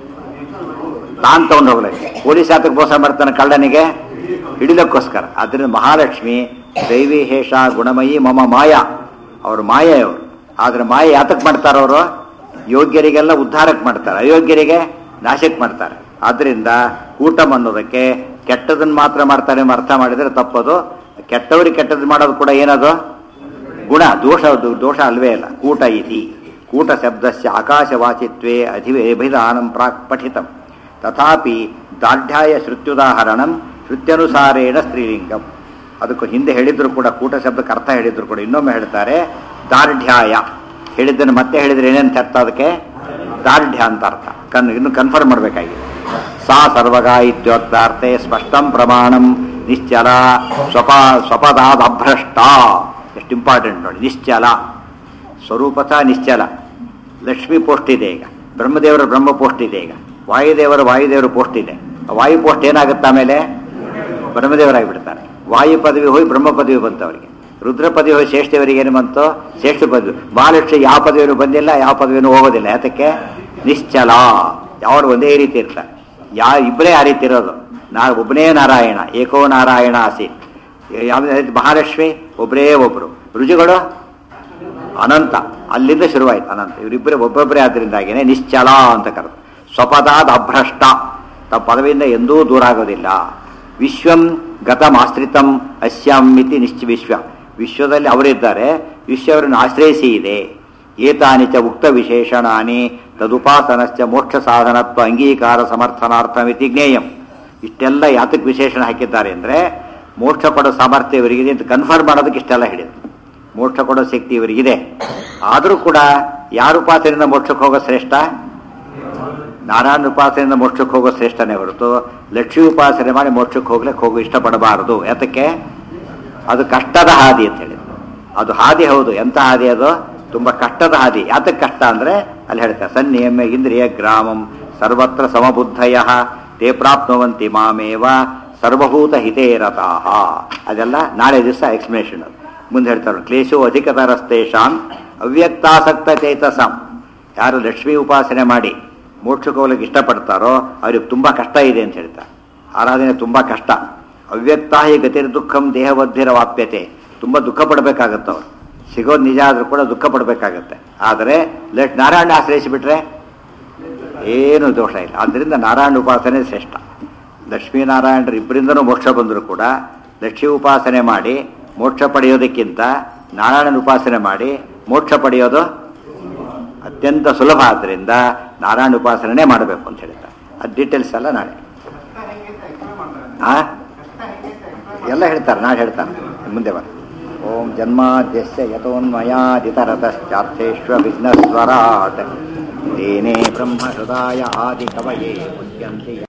ತಾನು ತಗೊಂಡು ಹೋಗ್ಲಿಕ್ಕೆ ಪೊಲೀಸ್ ಯಾತಕ್ಕೆ ಮೋಸ ಮಾಡ್ತಾನೆ ಕಳ್ಳನಿಗೆ ಹಿಡಿಲಕ್ಕೋಸ್ಕರ ಆದ್ರಿಂದ ಮಹಾಲಕ್ಷ್ಮಿ ದೈವಿ ಹೇಷ ಗುಣಮಯಿ ಮಮ ಮಾಯ ಅವರು ಮಾಯೆ ಅವರು ಆದ್ರೆ ಮಾಯ ಯಾತಕ್ಕೆ ಮಾಡ್ತಾರೆ ಅವರು ಯೋಗ್ಯರಿಗೆಲ್ಲ ಉದ್ಧಾರಕ್ಕೆ ಮಾಡ್ತಾರೆ ಅಯೋಗ್ಯರಿಗೆ ನಾಶಕ್ಕೆ ಮಾಡ್ತಾರೆ ಆದ್ರಿಂದ ಕೂಟಂ ಅನ್ನೋದಕ್ಕೆ ಕೆಟ್ಟದನ್ನ ಮಾತ್ರ ಮಾಡ್ತಾರೆ ಎಂಬ ಅರ್ಥ ಮಾಡಿದ್ರೆ ತಪ್ಪದು ಕೆಟ್ಟವರಿಗೆ ಕೆಟ್ಟದ್ದು ಮಾಡೋದು ಕೂಡ ಏನದು ಗುಣ ದೋಷ ದೋಷ ಅಲ್ವೇ ಅಲ್ಲ ಕೂಟ ಇತಿ ಕೂಟ ಶಬ್ದಸ್ಯ ಆಕಾಶವಾಚಿತ್ವೇ ಅಧಿವೇಭಿಧಾನಂ ಪ್ರಾಕ್ ಪಠಿತಂ ತಥಾಪಿ ದಾರ್ಢ್ಯಾಯ ಶ್ರುತ್ಯುದಾಹರಣಂ ಶ್ರುತ್ಯನುಸಾರೇಣ ಸ್ತ್ರೀಲಿಂಗಂ ಅದಕ್ಕೂ ಹಿಂದೆ ಹೇಳಿದ್ರು ಕೂಡ ಕೂಟ ಶಬ್ದಕ್ಕೆ ಅರ್ಥ ಹೇಳಿದ್ರು ಕೂಡ ಇನ್ನೊಮ್ಮೆ ಹೇಳ್ತಾರೆ ದಾರ್ಢ್ಯಾಯ ಹೇಳಿದ್ದನ್ನು ಮತ್ತೆ ಹೇಳಿದ್ರೆ ಏನೇನು ಅರ್ಥ ಅದಕ್ಕೆ ದಾರ್ಢ್ಯ ಅಂತ ಅರ್ಥ ಕನ್ ಇನ್ನು ಕನ್ಫರ್ಮ್ ಮಾಡಬೇಕಾಗಿದೆ ಸಾ ಸರ್ವಗ ಇತ್ಯೋಕ್ತಾರ್ಥೆ ಸ್ಪಷ್ಟಂ ಪ್ರಮಾಣಂ ನಿಶ್ಚಲ ಸ್ವಪ ಸ್ವಪದಾದ ಅಭ್ರಷ್ಟ ಎಷ್ಟು ಇಂಪಾರ್ಟೆಂಟ್ ನೋಡಿ ನಿಶ್ಚಲ ಸ್ವರೂಪತ ನಿಶ್ಚಲ ಲಕ್ಷ್ಮಿ ಪೋಸ್ಟ್ ಇದೆ ಈಗ ಬ್ರಹ್ಮದೇವರ ಬ್ರಹ್ಮ ಪೋಸ್ಟ್ ಇದೆ ಈಗ ವಾಯುದೇವರ ವಾಯುದೇವರ ಪೋಸ್ಟ್ ಇದೆ ಆ ವಾಯು ಪೋಸ್ಟ್ ಏನಾಗುತ್ತೆ ಆಮೇಲೆ ಬ್ರಹ್ಮದೇವರಾಗಿ ಬಿಡ್ತಾರೆ ವಾಯು ಪದವಿ ಹೋಗಿ ಬ್ರಹ್ಮ ಪದವಿ ಬಂತು ಅವರಿಗೆ ರುದ್ರ ಪದವಿ ಹೋಗಿ ಶ್ರೇಷ್ಠವರಿಗೆ ಏನು ಬಂತು ಶ್ರೇಷ್ಠ ಪದವಿ ಮಹಾಲಕ್ಷ್ಮಿ ಯಾವ ಪದವಿನೂ ಬಂದಿಲ್ಲ ಯಾವ ಪದವಿನೂ ಹೋಗೋದಿಲ್ಲ ಯಾತಕ್ಕೆ ನಿಶ್ಚಲ ಯಾರು ಒಂದೇ ರೀತಿ ಇರ್ತಾರೆ ಯಾ ಇಬ್ಬರೇ ಆ ರೀತಿ ಇರೋದು ನಾ ಒಬ್ಬನೇ ನಾರಾಯಣ ಏಕೋ ನಾರಾಯಣ ಆಸೀತ್ ಯಾವ ಮಹಾಲಕ್ಷ್ಮಿ ಒಬ್ಬರೇ ಒಬ್ಬರು ರುಜುಗಳು ಅನಂತ ಅಲ್ಲಿಂದ ಶುರುವಾಯ್ತು ಅನಂತ ಇವರಿಬ್ಬರೇ ಒಬ್ಬೊಬ್ಬರೇ ಆದ್ದರಿಂದಾಗಿನೇ ನಿಶ್ಚಲ ಅಂತ ಕರೆದು ಸ್ವಪದಾದ ಅಭ್ರಷ್ಟ ತಮ್ಮ ಪದವಿಯಿಂದ ಎಂದೂ ದೂರ ಆಗೋದಿಲ್ಲ ವಿಶ್ವಂ ಗತಮಾಶ್ರಿತಂ ಅಸ್ಯಾಂ ಮಿತಿ ನಿಶ್ಚ ವಿಶ್ವ ವಿಶ್ವದಲ್ಲಿ ಅವರಿದ್ದಾರೆ ವಿಶ್ವ ಅವರನ್ನು ಆಶ್ರಯಿಸಿ ಇದೆ ಏತಾನಿ ಚ ಉಕ್ತ ವಿಶೇಷಣಾನಿ ತದುಪಾಸನಶ್ಚ ಮೋಕ್ಷ ಸಾಧನತ್ವ ಅಂಗೀಕಾರ ಸಮರ್ಥನಾರ್ಥಮಿತಿ ಜ್ಞೇಯಂ ಇಷ್ಟೆಲ್ಲ ಯಾತಕ್ಕೆ ವಿಶೇಷಣ ಹಾಕಿದ್ದಾರೆ ಅಂದರೆ ಮೋಕ್ಷ ಕೊಡೋ ಸಾಮರ್ಥ್ಯ ಇವರಿಗಿದೆ ಅಂತ ಕನ್ಫರ್ಮ್ ಮಾಡೋದಕ್ಕೆ ಇಷ್ಟೆಲ್ಲ ಹೇಳಿದ್ರು ಮೋಕ್ಷ ಕೊಡೋ ಶಕ್ತಿ ಇವರಿಗಿದೆ ಆದರೂ ಕೂಡ ಯಾರ ಉಪಾಸನೆಯಿಂದ ಮೋಕ್ಷಕ್ಕೆ ಹೋಗೋ ಶ್ರೇಷ್ಠ ನಾರಾಯಣ ಉಪಾಸನೆಯಿಂದ ಮೋಕ್ಷಕ್ಕೆ ಹೋಗೋ ಶ್ರೇಷ್ಠನೇ ಹೊರತು ಲಕ್ಷ್ಮೀ ಉಪಾಸನೆ ಮಾಡಿ ಮೋಕ್ಷಕ್ಕೆ ಹೋಗ್ಲಿಕ್ಕೆ ಹೋಗೋ ಇಷ್ಟಪಡಬಾರದು ಯಾತಕ್ಕೆ ಅದು ಕಷ್ಟದ ಹಾದಿ ಅಂತ ಹೇಳಿ ಅದು ಹಾದಿ ಹೌದು ಎಂತ ಹಾದಿ ಅದು ತುಂಬಾ ಕಷ್ಟದ ಹಾದಿ ಯಾತಕ್ಕೆ ಕಷ್ಟ ಅಂದ್ರೆ ಅಲ್ಲಿ ಹೇಳ್ತಾರೆ ಸನ್ನಿಯಮ್ಯ ಇಂದ್ರಿಯ ಗ್ರಾಮಂ ಸರ್ವತ್ರ ಸಮಬುದ್ಧಯ ತೇ ಪ್ರಾಪ್ನುವಂತಿ ಮಾಮೇವ ಸರ್ವಭೂತ ಹಿತೇ ರತಾಹ ಅದೆಲ್ಲ ನಾಳೆ ದಿವಸ ಎಕ್ಸ್ಪ್ಲನೇಷನ್ ಅದು ಮುಂದೆ ಹೇಳ್ತಾರೆ ಕ್ಲೇಶೋ ಅಧಿಕತರಸ್ತೇಷಾಂ ಅವ್ಯಕ್ತಾಸಕ್ತ ಚೇತಸಾಂ ಯಾರು ಲಕ್ಷ್ಮೀ ಉಪಾಸನೆ ಮಾಡಿ ಮೋಕ್ಷಕ್ಕೆ ಹೋಗ್ಲಿಕ್ಕೆ ಇಷ್ಟಪಡ್ತಾರೋ ಅವ್ರಿಗೆ ತುಂಬಾ ಕಷ್ಟ ಇದೆ ಅಂತ ಹೇಳ್ತಾರೆ ಆರಾಧನೆ ತುಂಬಾ ಕಷ್ಟ ಅವ್ಯಕ್ತಾಹಿ ಗತಿರ್ ದುಃಖಂ ದೇಹವದ್ಧಿರ ವಾಪ್ಯತೆ ತುಂಬಾ ದುಃಖ ಪಡಬೇಕಾಗತ್ತೆ ಅವ್ರು ಸಿಗೋದು ನಿಜ ಆದ್ರೂ ಕೂಡ ದುಃಖ ಪಡಬೇಕಾಗತ್ತೆ ಆದರೆ ಲೆಟ್ ನಾರಾಯಣ ಆಶ್ರಯಿಸಿಬಿಟ್ರೆ ಏನು ದೋಷ ಇಲ್ಲ ಆದ್ದರಿಂದ ನಾರಾಯಣ ಉಪಾಸನೆ ಶ್ರೇಷ್ಠ ಲಕ್ಷ್ಮೀನಾರಾಯಣರು ಇಬ್ಬರಿಂದನೂ ಮೋಕ್ಷ ಬಂದರೂ ಕೂಡ ಲಕ್ಷ್ಮೀ ಉಪಾಸನೆ ಮಾಡಿ ಮೋಕ್ಷ ಪಡೆಯೋದಕ್ಕಿಂತ ನಾರಾಯಣನ ಉಪಾಸನೆ ಮಾಡಿ ಮೋಕ್ಷ ಪಡೆಯೋದು ಅತ್ಯಂತ ಸುಲಭ ಆದ್ದರಿಂದ ನಾರಾಯಣ ಉಪಾಸನೆ ಮಾಡಬೇಕು ಅಂತ ಹೇಳ್ತಾರೆ ಅದು ಡೀಟೇಲ್ಸ್ ಎಲ್ಲ ನಾಳೆ ಆ ಎಲ್ಲ ಹೇಳ್ತಾರೆ ನಾಳೆ ಹೇಳ್ತಾರೆ ಮುಂದೆ ಬರ ಓಂ ಜನ್ಮಾದ್ಯಸ್ಯ ಯತೋನ್ಮಯಾದಿತರತಶ್ಚಾರ್ಥೇಶ್ವ ವಿಘ್ನಸ್ವರಾಟ್ ತೇನೇ ಬ್ರಹ್ಮ ಹೃದಯ ಆದಿ ಕವಯೇ ಮುಚ್ಯಂತಿ